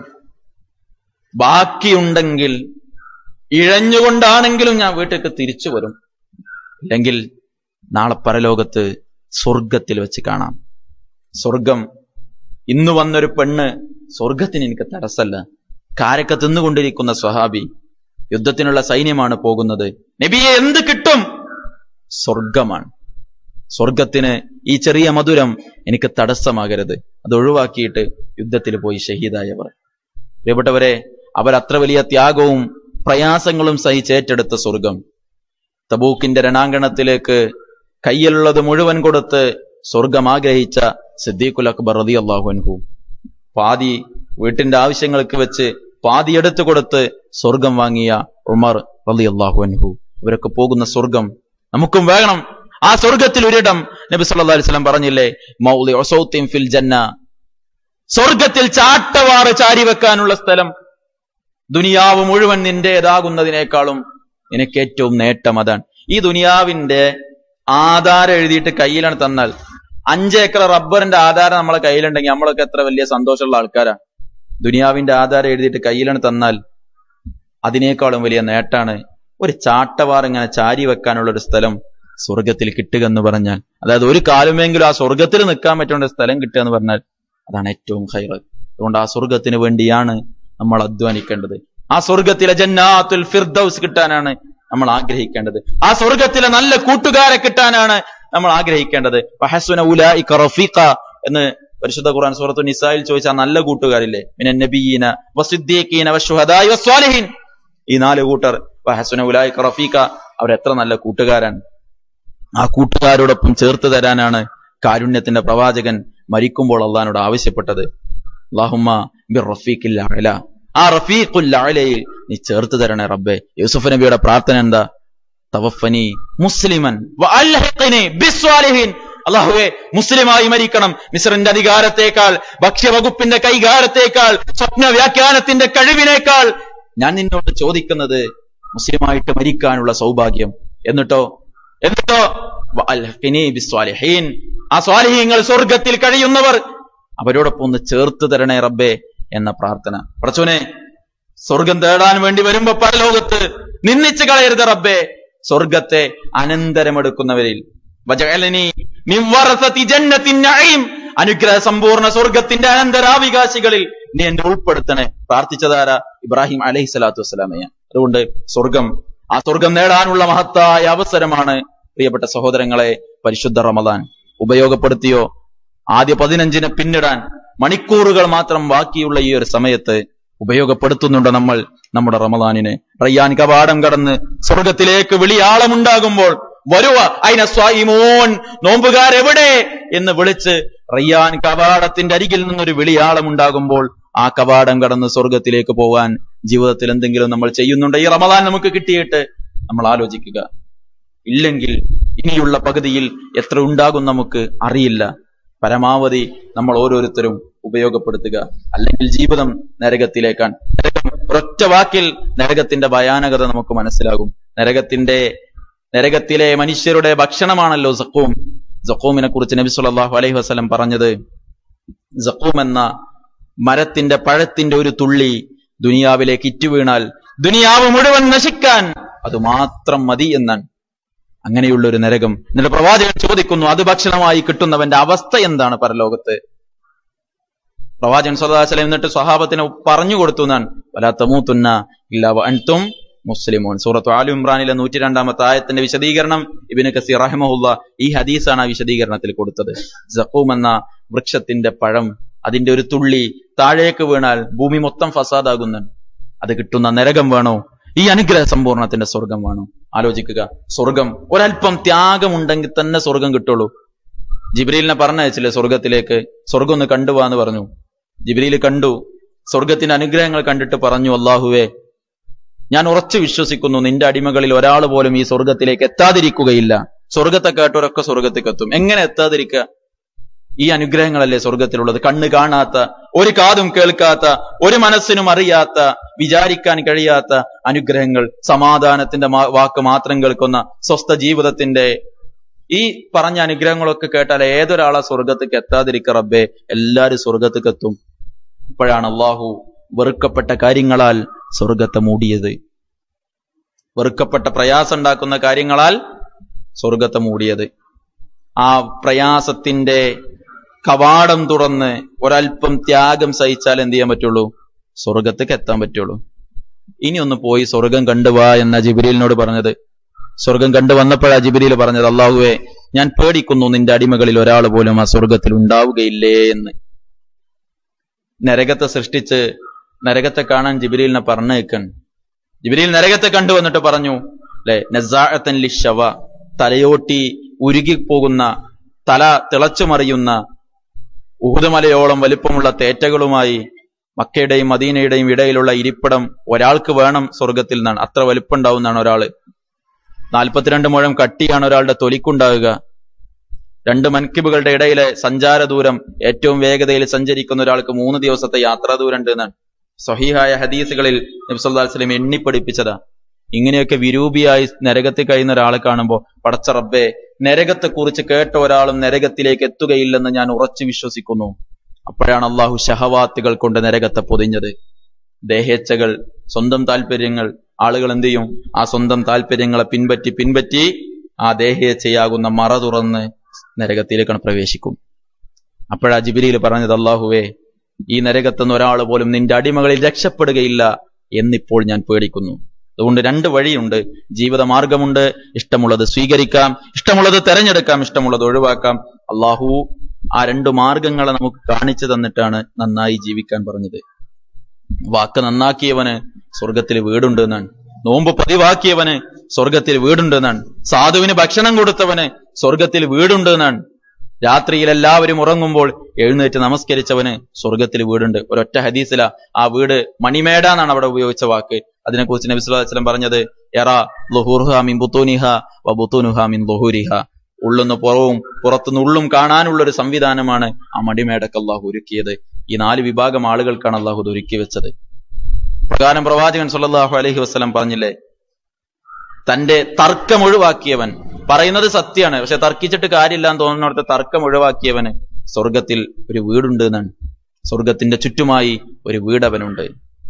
ബാക്കിയുണ്ടെങ്കിൽ ഇഴഞ്ഞുകൊണ്ടാണെങ്കിലും ഞാൻ വീട്ടിലേക്ക് തിരിച്ചു വരും ഇല്ലെങ്കിൽ നാളെ പരലോകത്ത് സ്വർഗത്തിൽ വെച്ച് കാണാം സ്വർഗം ഇന്ന് വന്നൊരു പെണ്ണ് സ്വർഗത്തിന് എനിക്ക് തടസ്സല്ല കാരക്ക തിന്നുകൊണ്ടിരിക്കുന്ന സ്വഹാബി യുദ്ധത്തിനുള്ള സൈന്യമാണ് പോകുന്നത് നബിയെ എന്ത് കിട്ടും സ്വർഗമാണ് സ്വർഗത്തിന് ഈ ചെറിയ മധുരം എനിക്ക് തടസ്സമാകരുത് അത് ഒഴിവാക്കിയിട്ട് യുദ്ധത്തിൽ പോയി ഷഹീദായവർ പ്രിയപ്പെട്ടവരെ അവരത്ര വലിയ ത്യാഗവും പ്രയാസങ്ങളും സഹിച്ചേറ്റെടുത്ത സ്വർഗം തബൂക്കിന്റെ രണാങ്കണത്തിലേക്ക് കയ്യിലുള്ളത് മുഴുവൻ കൊടുത്ത് സ്വർഗം ആഗ്രഹിച്ച സിദ്ദീഖുൽ അക്ബർ റതി അള്ളാഹുൻഹു പാതി വീട്ടിന്റെ ആവശ്യങ്ങൾക്ക് വെച്ച് പാതി എടുത്തു കൊടുത്ത് സ്വർഗം വാങ്ങിയ ഉമർ റതി അള്ളാഹുൻഹു ഇവരൊക്കെ പോകുന്ന സ്വർഗം നമുക്കും വേണം ആ സ്വർഗത്തിൽ ഒരിടം നബി സല്ലല്ലാഹു അലൈഹി വസല്ലം പറഞ്ഞില്ലേ മൗളി ഒസൗത്തിൻ ഫിൽ ജന്ന സ്വർഗത്തിൽ ചാട്ടവാറ് ചാരി വെക്കാനുള്ള സ്ഥലം ദുനിയാവ് മുഴുവൻ നിന്റേതാകുന്നതിനേക്കാളും നിനക്ക് ഏറ്റവും നേട്ടം അതാണ് ഈ ദുനിയാവിന്റെ ആധാരം എഴുതിയിട്ട് കയ്യിലാണ് തന്നാൽ അഞ്ചേക്കർ റബ്ബറിന്റെ ആധാരം നമ്മളെ കയ്യിലുണ്ടെങ്കിൽ നമ്മളൊക്കെ എത്ര വലിയ സന്തോഷമുള്ള ആൾക്കാരാ ദുനിയാവിന്റെ ആധാരം എഴുതിയിട്ട് കയ്യിലാണ് തന്നാൽ അതിനേക്കാളും വലിയ നേട്ടാണ് ഒരു ചാട്ടവാർ ഇങ്ങനെ ചാരി വെക്കാനുള്ള ഒരു സ്ഥലം സ്വർഗത്തിൽ കിട്ടുക എന്ന് പറഞ്ഞാൽ അതായത് ഒരു കാലമെങ്കിലും ആ സ്വർഗത്തിൽ നിൽക്കാൻ പറ്റുന്ന ഒരു സ്ഥലം കിട്ടുക എന്ന് പറഞ്ഞാൽ അതാണ് ഏറ്റവും ഹൈറ് അതുകൊണ്ട് ആ സ്വർഗത്തിന് വേണ്ടിയാണ് നമ്മൾ അധ്വാനിക്കേണ്ടത് ആ സ്വർഗത്തിലെ ജന്നാത്തുൽ ഫിർദൌസ് കിട്ടാനാണ് നമ്മൾ ആഗ്രഹിക്കേണ്ടത് ആ സ്വർഗത്തിലെ നല്ല കൂട്ടുകാരെ കിട്ടാനാണ് നമ്മൾ ആഗ്രഹിക്കേണ്ടത് വഹസുന ഉലായിക റഫീഖ എന്ന് പരിശുദ്ധ ഖുർആൻ സൂറത്തു നിസായിൽ ചോദിച്ച ആ നല്ല കൂട്ടുകാരില്ലേ മിനൻ നബിയീന വസിദ്ദീഖീന വശുഹദായി വസ്വാലിഹീൻ ഈ നാല് കൂട്ടർ വഹസുന ഉലായിക റഫീഖ അവർ എത്ര നല്ല കൂട്ടുകാരാണ് ആ കൂട്ടുകാരോടൊപ്പം ചേർത്ത് തരാനാണ് കാരുണ്യത്തിന്റെ പ്രവാചകൻ മരിക്കുമ്പോൾ അള്ളഹാനോട് ആവശ്യപ്പെട്ടത് അള്ളാഹുമ്മ ബിർ റഫീഖിൽ അഅല ആ റഫീഖുൽ അഅലയിൽ നീ ചേർത്ത് തരണേ റബ്ബേ യൂസുഫ് നബിയുടെ പ്രാർത്ഥന എന്താ തവഫനി മുസ്ലിമൻ വഅൽഹിഖ്നി ബിസ്വാലിഹീൻ അള്ളാഹുവെ മുസ്ലിമായി മരിക്കണം മിസ്റിന്റെ അധികാരത്തേക്കാൾ ഭക്ഷ്യവകുപ്പിന്റെ കൈകാരത്തേക്കാൾ സ്വപ്ന വ്യാഖ്യാനത്തിന്റെ കഴിവിനേക്കാൾ ഞാൻ നിന്നോട് ചോദിക്കുന്നത് മുസ്ലിമായിട്ട് മരിക്കാനുള്ള സൗഭാഗ്യം എന്നിട്ടോ എന്നിട്ടോ വഅൽഹിഖ്നി ബിസ്വാലിഹീൻ ആ സ്വാലിഹീങ്ങൾ സ്വർഗത്തിൽ കഴിയുന്നവർ അവരോടൊപ്പം ഒന്ന് ചേർത്ത് തരണേ റബ്ബേ എന്ന പ്രാർത്ഥന പ്രച്ചോനെ സ്വർഗം തേടാൻ വേണ്ടി വരുമ്പോ പരലോകത്ത് നിന്ദിച്ചു കളയരുത് റബ്ബേ സ്വർഗത്തെ അനന്തരമെടുക്കുന്നവരിൽ വജഅലനി മിൻ വറസതി ജന്നത്തിൻ നഈം അനുഗ്രഹ സമ്പൂർണ്ണ സ്വർഗത്തിന്റെ അനന്തരാവികാശികളിൽ നീ എന്നെ ഉൾപ്പെടുത്തണേ പ്രാർത്ഥിച്ചതാര ഇബ്രാഹിം അലൈഹി സ്വലാത്തു വസ്സലാമയാണ് അതുകൊണ്ട് സ്വർഗം ആ സ്വർഗം നേടാനുള്ള മഹത്തായ അവസരമാണ് പ്രിയപ്പെട്ട സഹോദരങ്ങളെ പരിശുദ്ധ റമദാൻ ഉപയോഗപ്പെടുത്തിയോ ആദ്യ പതിനഞ്ചിനെ പിന്നിടാൻ മണിക്കൂറുകൾ മാത്രം ബാക്കിയുള്ള ഈ ഒരു സമയത്ത് ഉപയോഗപ്പെടുത്തുന്നുണ്ട് നമ്മൾ നമ്മുടെ റമദാനിനെ റയ്യാൻ കവാടം കടന്ന് സ്വർഗത്തിലേക്ക് വിളിയാളമുണ്ടാകുമ്പോൾ വരുവ അയിന സ്വായിമോൻ നോമ്പുകാരെവിടെ എന്ന് വിളിച്ച് റയ്യാൻ കവാടത്തിന്റെ അരികിൽ നിന്നൊരു വിളിയാളമുണ്ടാകുമ്പോൾ ആ കവാടം കടന്ന് സ്വർഗത്തിലേക്ക് പോകാൻ ജീവിതത്തിൽ എന്തെങ്കിലും നമ്മൾ ചെയ്യുന്നുണ്ട് ഈ റമദാൻ നമുക്ക് കിട്ടിയിട്ട് നമ്മൾ ആലോചിക്കുക ഇല്ലെങ്കിൽ ഇനിയുള്ള പകുതിയിൽ എത്ര ഉണ്ടാകും നമുക്ക് അറിയില്ല പരമാവധി നമ്മൾ ഓരോരുത്തരും ഉപയോഗപ്പെടുത്തുക അല്ലെങ്കിൽ ജീവിതം നരകത്തിലേക്കാണ് നരകം ഒരൊറ്റ വാക്കിൽ നരകത്തിന്റെ ഭയാനകത നമുക്ക് മനസ്സിലാകും നരകത്തിന്റെ നരകത്തിലെ മനുഷ്യരുടെ ഭക്ഷണമാണല്ലോ സക്കൂം സക്കൂമിനെ കുറിച്ച് നബി സല്ലല്ലാഹു അലൈഹി വസല്ലം പറഞ്ഞത് സക്കൂം എന്ന മരത്തിന്റെ പഴത്തിന്റെ ഒരു തുള്ളി ദുനിയാവിലേക്ക് ഇറ്റു വീണാൽ ദുനിയാവ് മുഴുവൻ നശിക്കാൻ അത് മാത്രം മതി എന്നാണ് അങ്ങനെയുള്ള ഒരു നരകം എന്നിട്ട് പ്രവാചകൻ ചോദിക്കുന്നു അത് ഭക്ഷണമായി കിട്ടുന്നവന്റെ അവസ്ഥ എന്താണ് പരലോകത്ത് പ്രവാചകൻ സല്ലാസ്ലം എന്നിട്ട് സ്വഹാബത്തിന് പറഞ്ഞു കൊടുത്തു എന്നാണ് വലാത്തമൂത്തുന്ന ഇല്ല അൻതും മുസ്ലിമോൻ സൂറത്ത് ആലു ഇമ്രാനിലെ നൂറ്റി രണ്ടാമത്തെ ആയത്തിന്റെ വിശദീകരണം ഇബിന് കസീർ റഹ്മുല്ല ഈ ഹദീസാണ് ആ വിശദീകരണത്തിൽ കൊടുത്തത് ജക്കൂം എന്ന വൃക്ഷത്തിന്റെ പഴം അതിന്റെ ഒരു തുള്ളി താഴേക്ക് വീണാൽ ഭൂമി മൊത്തം ഫസാദാകുന്ന അത് കിട്ടുന്ന നരകം വേണോ ഈ അനുഗ്രഹ സമ്പൂർണത്തിന്റെ സ്വർഗം വേണോ ആലോചിക്കുക സ്വർഗം ഒരല്പം ത്യാഗമുണ്ടെങ്കിൽ തന്നെ സ്വർഗം കിട്ടുള്ളൂ ജിബ്രീലിനെ പറഞ്ഞയച്ചില്ലേ സ്വർഗത്തിലേക്ക് സ്വർഗം ഒന്ന് കണ്ടുപോവാന്ന് പറഞ്ഞു ജിബ്രീൽ കണ്ടു സ്വർഗത്തിന്റെ അനുഗ്രഹങ്ങൾ കണ്ടിട്ട് പറഞ്ഞു അള്ളാഹുവേ ഞാൻ ഉറച്ചു വിശ്വസിക്കുന്നു നിന്റെ അടിമകളിൽ ഒരാൾ പോലും ഈ സ്വർഗത്തിലേക്ക് എത്താതിരിക്കുകയില്ല സ്വർഗത്തെ കേട്ടവരൊക്കെ സ്വർഗത്തേക്ക് എത്തും എങ്ങനെ എത്താതിരിക്കുക ഈ അനുഗ്രഹങ്ങളല്ലേ സ്വർഗത്തിലുള്ളത് കണ്ണ് കാണാത്ത ഒരു കാതും കേൾക്കാത്ത ഒരു മനസ്സിനും അറിയാത്ത വിചാരിക്കാൻ കഴിയാത്ത അനുഗ്രഹങ്ങൾ സമാധാനത്തിന്റെ വാക്ക് മാത്രം കേൾക്കുന്ന സ്വസ്ഥ ജീവിതത്തിന്റെ ഈ പറഞ്ഞ അനുഗ്രഹങ്ങളൊക്കെ കേട്ടാൽ ഏതൊരാളാ സ്വർഗത്തേക്ക് എത്താതിരിക്ക റബ്ബേ എല്ലാരും സ്വർഗത്തേക്ക് എത്തും അപ്പോഴാണ് അള്ളാഹു വെറുക്കപ്പെട്ട കാര്യങ്ങളാൽ സ്വർഗത്തെ മൂടിയത് വെറുക്കപ്പെട്ട പ്രയാസം ഉണ്ടാക്കുന്ന കാര്യങ്ങളാൽ സ്വർഗത്തെ മൂടിയത് ആ പ്രയാസത്തിന്റെ കവാടം തുറന്ന് ഒരൽപ്പം ത്യാഗം സഹിച്ചാൽ എന്ത് ചെയ്യാൻ പറ്റുള്ളൂ സ്വർഗത്തേക്ക് എത്താൻ പറ്റുള്ളൂ ഇനി ഒന്ന് പോയി സ്വർഗം കണ്ടുവാ എന്ന ജിബിരിലിനോട് പറഞ്ഞത് സ്വർഗം കണ്ടു വന്നപ്പോഴാ ജിബിരിൽ പറഞ്ഞത് അള്ളാഹുവെ ഞാൻ പേടിക്കുന്നു നിന്റെ അടിമകളിൽ ഒരാൾ പോലും ആ സ്വർഗത്തിൽ ഉണ്ടാവുകയില്ലേ എന്ന് നരകത്തെ സൃഷ്ടിച്ച് നരകത്തെ കാണാൻ ജിബിരിലിനെ പറഞ്ഞേക്കൻ ജിബിരിൽ നരകത്തെ കണ്ടു വന്നിട്ട് പറഞ്ഞു അല്ലെ നസാഅത്തൻ ലിഷവ തലയോട്ടി ഉരുകിപ്പോകുന്ന തല തിളച്ചുമറിയുന്ന ഊതുമലയോളം വലിപ്പമുള്ള തേറ്റകളുമായി മക്കയുടെയും മദീനയുടെയും ഇടയിലുള്ള ഇരിപ്പിടം ഒരാൾക്ക് വേണം സ്വർഗത്തിൽ നിന്നാണ് അത്ര വലിപ്പം ഉണ്ടാവുന്നതാണ് ഒരാള് നാൽപ്പത്തിരണ്ട് മുഴം കട്ടിയാണ് ഒരാളുടെ തൊലിക്കുണ്ടാവുക രണ്ട് മൻകിബുകളുടെ ഇടയിലെ സഞ്ചാര ദൂരം ഏറ്റവും വേഗതയിൽ സഞ്ചരിക്കുന്ന ഒരാൾക്ക് മൂന്ന് ദിവസത്തെ യാത്രാ ദൂരം ഉണ്ട് എന്നാണ് സഹീഹായ ഹദീസുകളിൽ നബ്സല്ലാ വസ്ലം എണ്ണിപ്പടിപ്പിച്ചതാ ഇങ്ങനെയൊക്കെ വിരൂപിയായി നരകത്തിൽ കഴിയുന്ന ഒരാളെ കാണുമ്പോൾ പടച്ച റബ്ബെ നരകത്തെ കുറിച്ച് കേട്ട ഒരാളും നരകത്തിലേക്ക് എത്തുകയില്ലെന്ന് ഞാൻ ഉറച്ചു വിശ്വസിക്കുന്നു അപ്പോഴാണ് അള്ളാഹു ഷഹവാത്തുകൾ കൊണ്ട് നരകത്തെ പൊതിഞ്ഞത് ദേഹേച്ഛകൾ സ്വന്തം താല്പര്യങ്ങൾ ആളുകൾ എന്ത് ചെയ്യും ആ സ്വന്തം താല്പര്യങ്ങളെ പിൻപറ്റി പിൻപറ്റി ആ ദേഹേച്ഛയാകുന്ന മറ തുറന്ന് നരകത്തിലേക്കാണ് പ്രവേശിക്കും അപ്പോഴാ ജിബിരിയിൽ പറഞ്ഞത് അള്ളാഹുവേ ഈ നരകത്തുനിന്ന് ഒരാൾ പോലും നിന്റെ അടിമകളിൽ രക്ഷപ്പെടുകയില്ല എന്നിപ്പോൾ ഞാൻ പേടിക്കുന്നു അതുകൊണ്ട് രണ്ട് വഴിയുണ്ട് ജീവിത മാർഗമുണ്ട് ഇഷ്ടമുള്ളത് സ്വീകരിക്കാം ഇഷ്ടമുള്ളത് തെരഞ്ഞെടുക്കാം ഇഷ്ടമുള്ളത് ഒഴിവാക്കാം അള്ളാഹു ആ രണ്ട് മാർഗങ്ങളെ നമുക്ക് കാണിച്ചു തന്നിട്ടാണ് നന്നായി ജീവിക്കാൻ പറഞ്ഞത് വാക്ക് നന്നാക്കിയവന് സ്വർഗത്തിൽ വീടുണ്ട് എന്നാണ് നോമ്പ് പതിവാക്കിയവന് സ്വർഗത്തിൽ വീടുണ്ട് എന്നാണ് സാധുവിന് ഭക്ഷണം കൊടുത്തവന് സ്വർഗത്തിൽ വീടുണ്ട് എന്നാണ് രാത്രിയിൽ എല്ലാവരും ഉറങ്ങുമ്പോൾ എഴുന്നേറ്റ് നമസ്കരിച്ചവന് സ്വർഗത്തിൽ വീടുണ്ട് ഒരൊറ്റ ഹദീസില ആ വീട് മണിമേട എന്നാണ് അവിടെ ഉപയോഗിച്ച വാക്ക് അതിനെക്കുറിച്ച് നബി സ്വല്ലല്ലാഹു അലൈഹി വസല്ലം പറഞ്ഞത് എറ ലുഹൂർഹ മിൻ ബുത്തൂനിഹ വ ബുത്തൂനുഹ മിൻ ലുഹൂരിഹ ഉള്ളുന്ന് പുറവും പുറത്തുനിന്ന് ഉള്ളും കാണാനുള്ള ഒരു സംവിധാനമാണ് ആ മടിമേടക്ക് അള്ളാഹു ഒരുക്കിയത് ഈ നാല് വിഭാഗം ആളുകൾക്കാണ് അള്ളാഹു ഇത് ഒരുക്കി വെച്ചത് പ്രകാരം പ്രവാചകൻ സല്ലല്ലാഹു അലൈഹി വസല്ലം പറഞ്ഞില്ലേ തന്റെ തർക്കം ഒഴിവാക്കിയവൻ പറയുന്നത് സത്യമാണ് പക്ഷെ തർക്കിച്ചിട്ട് കാര്യമില്ല എന്ന് തോന്നുന്നിടത്ത് തർക്കം ഒഴിവാക്കിയവന് സ്വർഗത്തിൽ ഒരു വീടുണ്ട് എന്നാണ് സ്വർഗത്തിന്റെ ചുറ്റുമായി ഒരു വീട് അവനുണ്ട്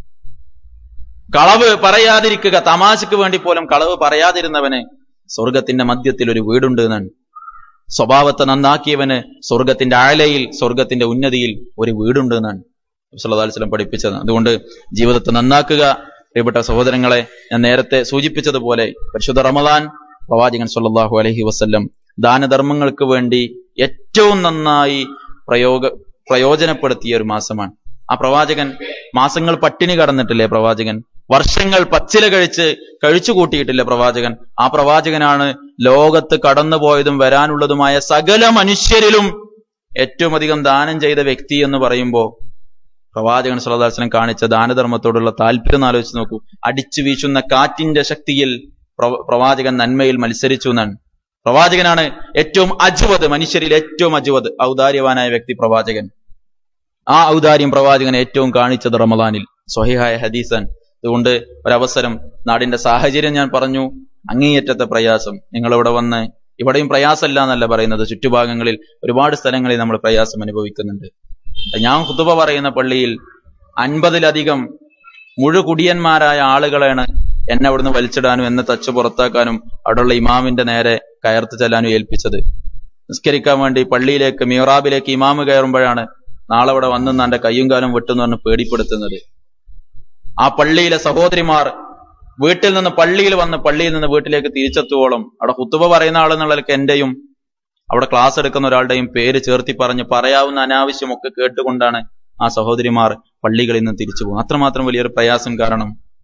കളവ് പറയാതിരിക്കുക തമാശക്ക് വേണ്ടി പോലും കളവ് പറയാതിരുന്നവന് സ്വർഗത്തിന്റെ മധ്യത്തിൽ ഒരു വീടുണ്ട് എന്നാണ് സ്വഭാവത്തെ നന്നാക്കിയവന് സ്വർഗത്തിന്റെ ആലയിൽ സ്വർഗത്തിന്റെ ഉന്നതിയിൽ ഒരു വീടുണ്ട് എന്നാണ് വസ്ലം പഠിപ്പിച്ചത് അതുകൊണ്ട് ജീവിതത്തെ നന്നാക്കുക പ്രിയപ്പെട്ട സഹോദരങ്ങളെ ഞാൻ നേരത്തെ സൂചിപ്പിച്ചതുപോലെ പരിശുദ്ധ റമദാൻ പ്രവാചകൻ സല്ലല്ലാഹു അലൈഹി വസല്ലം ദാനധർമ്മങ്ങൾക്ക് വേണ്ടി ഏറ്റവും നന്നായി പ്രയോഗ പ്രയോജനപ്പെടുത്തിയ ഒരു മാസമാണ് ആ പ്രവാചകൻ മാസങ്ങൾ പട്ടിണി കടന്നിട്ടില്ലേ പ്രവാചകൻ വർഷങ്ങൾ പച്ചില കഴിച്ച് കഴിച്ചു കൂട്ടിയിട്ടില്ല പ്രവാചകൻ ആ പ്രവാചകനാണ് ലോകത്ത് കടന്നുപോയതും വരാനുള്ളതുമായ സകല മനുഷ്യരിലും ഏറ്റവും അധികം ദാനം ചെയ്ത വ്യക്തി എന്ന് പറയുമ്പോൾ പ്രവാചകൻ സുലദാസനം കാണിച്ച ദാനധർമ്മത്തോടുള്ള താല്പര്യം ആലോചിച്ച് നോക്കൂ അടിച്ചു വീശുന്ന കാറ്റിന്റെ ശക്തിയിൽ പ്രവാചകൻ നന്മയിൽ മത്സരിച്ചു എന്നാണ് പ്രവാചകനാണ് ഏറ്റവും അജുവത് മനുഷ്യരിൽ ഏറ്റവും അജുവത് ഔദാര്യവാനായ വ്യക്തി പ്രവാചകൻ ആ ഔദാര്യം പ്രവാചകൻ ഏറ്റവും കാണിച്ചത് റമദാനിൽ സ്വഹിഹായ ഹദീസൻ അതുകൊണ്ട് ഒരവസരം നാടിന്റെ സാഹചര്യം ഞാൻ പറഞ്ഞു അങ്ങേയറ്റത്തെ പ്രയാസം നിങ്ങൾ ഇവിടെ വന്ന് ഇവിടെയും പ്രയാസമല്ല എന്നല്ല പറയുന്നത് ചുറ്റുഭാഗങ്ങളിൽ ഒരുപാട് സ്ഥലങ്ങളിൽ നമ്മൾ പ്രയാസം അനുഭവിക്കുന്നുണ്ട് ഞാൻ ഹുതുബ പറയുന്ന പള്ളിയിൽ അൻപതിലധികം മുഴുകുടിയന്മാരായ ആളുകളെയാണ് എന്നെ അവിടുന്ന് വലിച്ചിടാനും എന്നെ തച്ച് പുറത്താക്കാനും അവിടെയുള്ള ഇമാമിന്റെ നേരെ കയർത്ത് ചെല്ലാനും ഏൽപ്പിച്ചത് നിസ്കരിക്കാൻ വേണ്ടി പള്ളിയിലേക്ക് മിറാബിലേക്ക് ഇമാമ് കയറുമ്പോഴാണ് നാളെ ഇവിടെ വന്നെന്ന് എന്റെ കയ്യും കാലും വെട്ടെന്ന് പറഞ്ഞ് പേടിപ്പെടുത്തുന്നത് ആ പള്ളിയിലെ സഹോദരിമാർ വീട്ടിൽ നിന്ന് പള്ളിയിൽ വന്ന് പള്ളിയിൽ നിന്ന് വീട്ടിലേക്ക് തിരിച്ചെത്തുവോളം അവിടെ കുത്തുബ പറയുന്ന ആളെന്നുള്ളതൊക്കെ എന്റെയും അവിടെ ക്ലാസ് എടുക്കുന്ന ഒരാളുടെയും പേര് ചേർത്തി പറഞ്ഞ് പറയാവുന്ന അനാവശ്യമൊക്കെ കേട്ടുകൊണ്ടാണ് ആ സഹോദരിമാർ പള്ളികളിൽ നിന്ന് തിരിച്ചു പോകുന്നത് അത്രമാത്രം വലിയൊരു പ്രയാസം കാരണം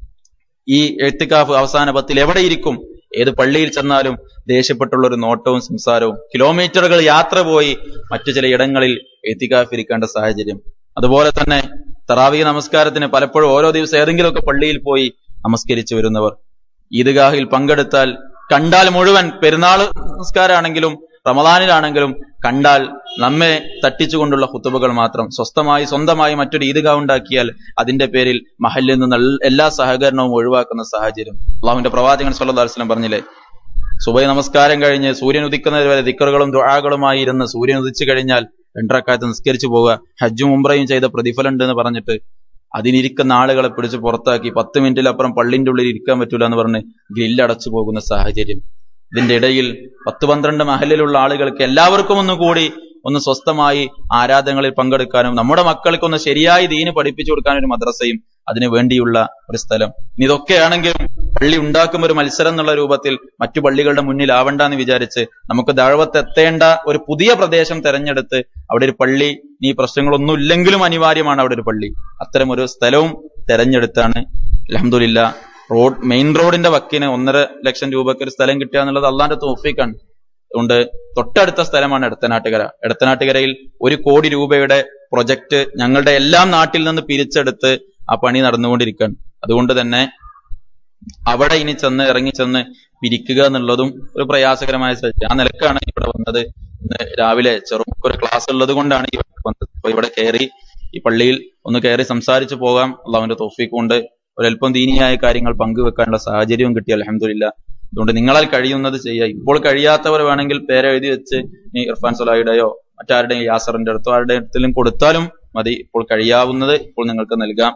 ഈ എഴുത്തിക്കാഫ് അവസാന പത്തിൽ എവിടെ ഇരിക്കും ഏത് പള്ളിയിൽ ചെന്നാലും ദേഷ്യപ്പെട്ടുള്ള ഒരു നോട്ടവും സംസാരവും കിലോമീറ്ററുകൾ യാത്ര പോയി മറ്റു ചില ഇടങ്ങളിൽ എത്തിക്കാഫ് ഇരിക്കേണ്ട സാഹചര്യം അതുപോലെ തന്നെ തറാവി നമസ്കാരത്തിന് പലപ്പോഴും ഓരോ ദിവസം ഏതെങ്കിലുമൊക്കെ പള്ളിയിൽ പോയി നമസ്കരിച്ചു വരുന്നവർ ഈദ്ഗാഹിൽ പങ്കെടുത്താൽ കണ്ടാൽ മുഴുവൻ പെരുന്നാൾ നമസ്കാരമാണെങ്കിലും റമദാനിലാണെങ്കിലും കണ്ടാൽ നമ്മെ തട്ടിച്ചുകൊണ്ടുള്ള ഹുത്തുബകൾ മാത്രം സ്വസ്ഥമായി സ്വന്തമായി മറ്റൊരു ഈദ്ഗാ ഉണ്ടാക്കിയാൽ അതിന്റെ പേരിൽ മഹലിൽ നിന്ന് എല്ലാ സഹകരണവും ഒഴിവാക്കുന്ന സാഹചര്യം അള്ളാഹുവിന്റെ പ്രവാചകൻ സല്ലല്ലാഹു അലൈഹി വസല്ലം പറഞ്ഞില്ലേ സുബൈ നമസ്കാരം കഴിഞ്ഞ് സൂര്യൻ ഉദിക്കുന്നതിന് വരെ ദിക്കറുകളും ദുആകളുമായി ഇരുന്ന് സൂര്യൻ ഉദിച്ചു കഴിഞ്ഞാൽ രണ്ടരക്കാലത്ത് നിസ്കരിച്ചു പോവുക ഹജ്ജും ഉംറയും ചെയ്ത പ്രതിഫലം ഉണ്ട് എന്ന് പറഞ്ഞിട്ട് അതിനിരിക്കുന്ന ആളുകളെ പിടിച്ച് പുറത്താക്കി പത്ത് മിനിറ്റിലപ്പുറം പള്ളിന്റെ ഉള്ളിൽ ഇരിക്കാൻ പറ്റൂല എന്ന് പറഞ്ഞ് ഗ്രില്ലടച്ചു പോകുന്ന സാഹചര്യം ഇതിന്റെ ഇടയിൽ പത്ത് പന്ത്രണ്ട് മഹലിലുള്ള ആളുകൾക്ക് എല്ലാവർക്കും ഒന്ന് കൂടി ഒന്ന് സ്വസ്ഥമായി ആരാധനകളിൽ പങ്കെടുക്കാനും നമ്മുടെ മക്കൾക്ക് ഒന്ന് ശരിയായി ദീന് പഠിപ്പിച്ചു കൊടുക്കാനും ഒരു മദ്രസയും അതിനു വേണ്ടിയുള്ള ഒരു സ്ഥലം ഇനി ഇതൊക്കെയാണെങ്കിലും പള്ളി ഉണ്ടാക്കും ഒരു മത്സരം എന്നുള്ള രൂപത്തിൽ മറ്റു പള്ളികളുടെ മുന്നിൽ ആവണ്ടെന്ന് വിചാരിച്ച് നമുക്ക് ദഴവത്ത് എത്തേണ്ട ഒരു പുതിയ പ്രദേശം തെരഞ്ഞെടുത്ത് അവിടെ ഒരു പള്ളി ഈ പ്രശ്നങ്ങളൊന്നും ഇല്ലെങ്കിലും അനിവാര്യമാണ് അവിടെ ഒരു പള്ളി അത്തരം ഒരു സ്ഥലവും തെരഞ്ഞെടുത്താണ് അലഹമുല്ല റോഡ് മെയിൻ റോഡിന്റെ വക്കിന് ഒന്നര ലക്ഷം രൂപയ്ക്ക് ഒരു സ്ഥലം കിട്ടുക എന്നുള്ളത് അള്ളാന്റെ തോഫിക്കാണ് അതുകൊണ്ട് തൊട്ടടുത്ത സ്ഥലമാണ് എടത്തനാട്ടുകര എടത്തനാട്ടുകരയിൽ ഒരു കോടി രൂപയുടെ പ്രൊജക്ട് ഞങ്ങളുടെ എല്ലാം നാട്ടിൽ നിന്ന് പിരിച്ചെടുത്ത് ആ പണി നടന്നുകൊണ്ടിരിക്കുകയാണ് അതുകൊണ്ട് തന്നെ അവിടെ ഇനി ചെന്ന് ഇറങ്ങി ചെന്ന് പിരിക്കുക എന്നുള്ളതും ഒരു പ്രയാസകരമായ സ്ഥലത്ത് ആ നിലക്കാണ് ഇവിടെ വന്നത് ഇന്ന് രാവിലെ ചെറുപ്പൊരു ക്ലാസ് ഉള്ളത് കൊണ്ടാണ് ഇവിടെ വന്നത് അപ്പൊ ഇവിടെ കയറി ഈ പള്ളിയിൽ ഒന്ന് കയറി സംസാരിച്ചു പോകാം അള്ളാഹുവിന്റെ തോഫീക്ക് കൊണ്ട് ഒരല്പം ദീനിയായ കാര്യങ്ങൾ പങ്കുവെക്കാനുള്ള സാഹചര്യവും കിട്ടി അലഹമില്ല അതുകൊണ്ട് നിങ്ങളാൽ കഴിയുന്നത് ചെയ്യുക ഇപ്പോൾ കഴിയാത്തവർ വേണമെങ്കിൽ പേരെഴുതി വെച്ച് ഈ ഇർഫാൻ സലാഹിയുടെയോ മറ്റാരുടെയും യാസറിന്റെ അടുത്തോ ആരുടെ അടുത്തിലും കൊടുത്താലും മതി ഇപ്പോൾ കഴിയാവുന്നത് ഇപ്പോൾ നിങ്ങൾക്ക് നൽകാം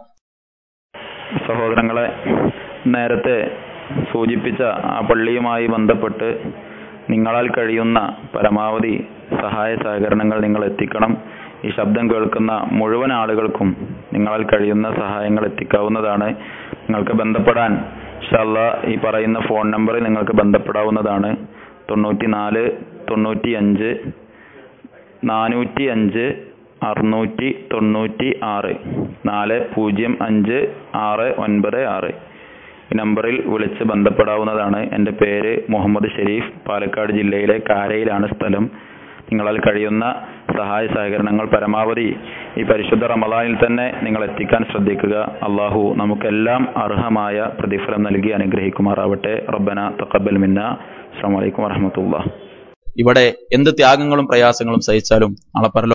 സഹോദരങ്ങളെ നേരത്തെ സൂചിപ്പിച്ച ആ പള്ളിയുമായി ബന്ധപ്പെട്ട് നിങ്ങളാൽ കഴിയുന്ന പരമാവധി സഹായ സഹകരണങ്ങൾ നിങ്ങൾ എത്തിക്കണം ഈ ശബ്ദം കേൾക്കുന്ന മുഴുവൻ ആളുകൾക്കും നിങ്ങളാൽ കഴിയുന്ന സഹായങ്ങൾ എത്തിക്കാവുന്നതാണ് നിങ്ങൾക്ക് ബന്ധപ്പെടാൻ ഇൻഷാല്ല ഈ പറയുന്ന ഫോൺ നമ്പറിൽ നിങ്ങൾക്ക് ബന്ധപ്പെടാവുന്നതാണ് തൊണ്ണൂറ്റി നാല് തൊണ്ണൂറ്റി അഞ്ച് നാനൂറ്റി അഞ്ച് അറുന്നൂറ്റി തൊണ്ണൂറ്റി ആറ് നാല് പൂജ്യം അഞ്ച് ആറ് ഒൻപത് ആറ് ഈ നമ്പറിൽ വിളിച്ച് ബന്ധപ്പെടാവുന്നതാണ് എൻ്റെ പേര് മുഹമ്മദ് ഷെരീഫ് പാലക്കാട് ജില്ലയിലെ കാരയിലാണ് സ്ഥലം നിങ്ങളാൽ കഴിയുന്ന സഹായ സഹകരണങ്ങൾ പരമാവധി ഈ പരിശുദ്ധ റമദാനിൽ തന്നെ നിങ്ങൾ എത്തിക്കാൻ ശ്രദ്ധിക്കുക അള്ളാഹു നമുക്കെല്ലാം അർഹമായ പ്രതിഫലം നൽകി അനുഗ്രഹിക്കുമാറാവട്ടെ റബ്ബന തഖബ്ബൽ മിന്ന അസ്സലാമു അലൈക്കും വറഹ്മത്തുള്ളാഹി ഇവിടെ എന്ത് ത്യാഗങ്ങളും പ്രയാസങ്ങളും സഹിച്ചാലും നാളെ പരലോ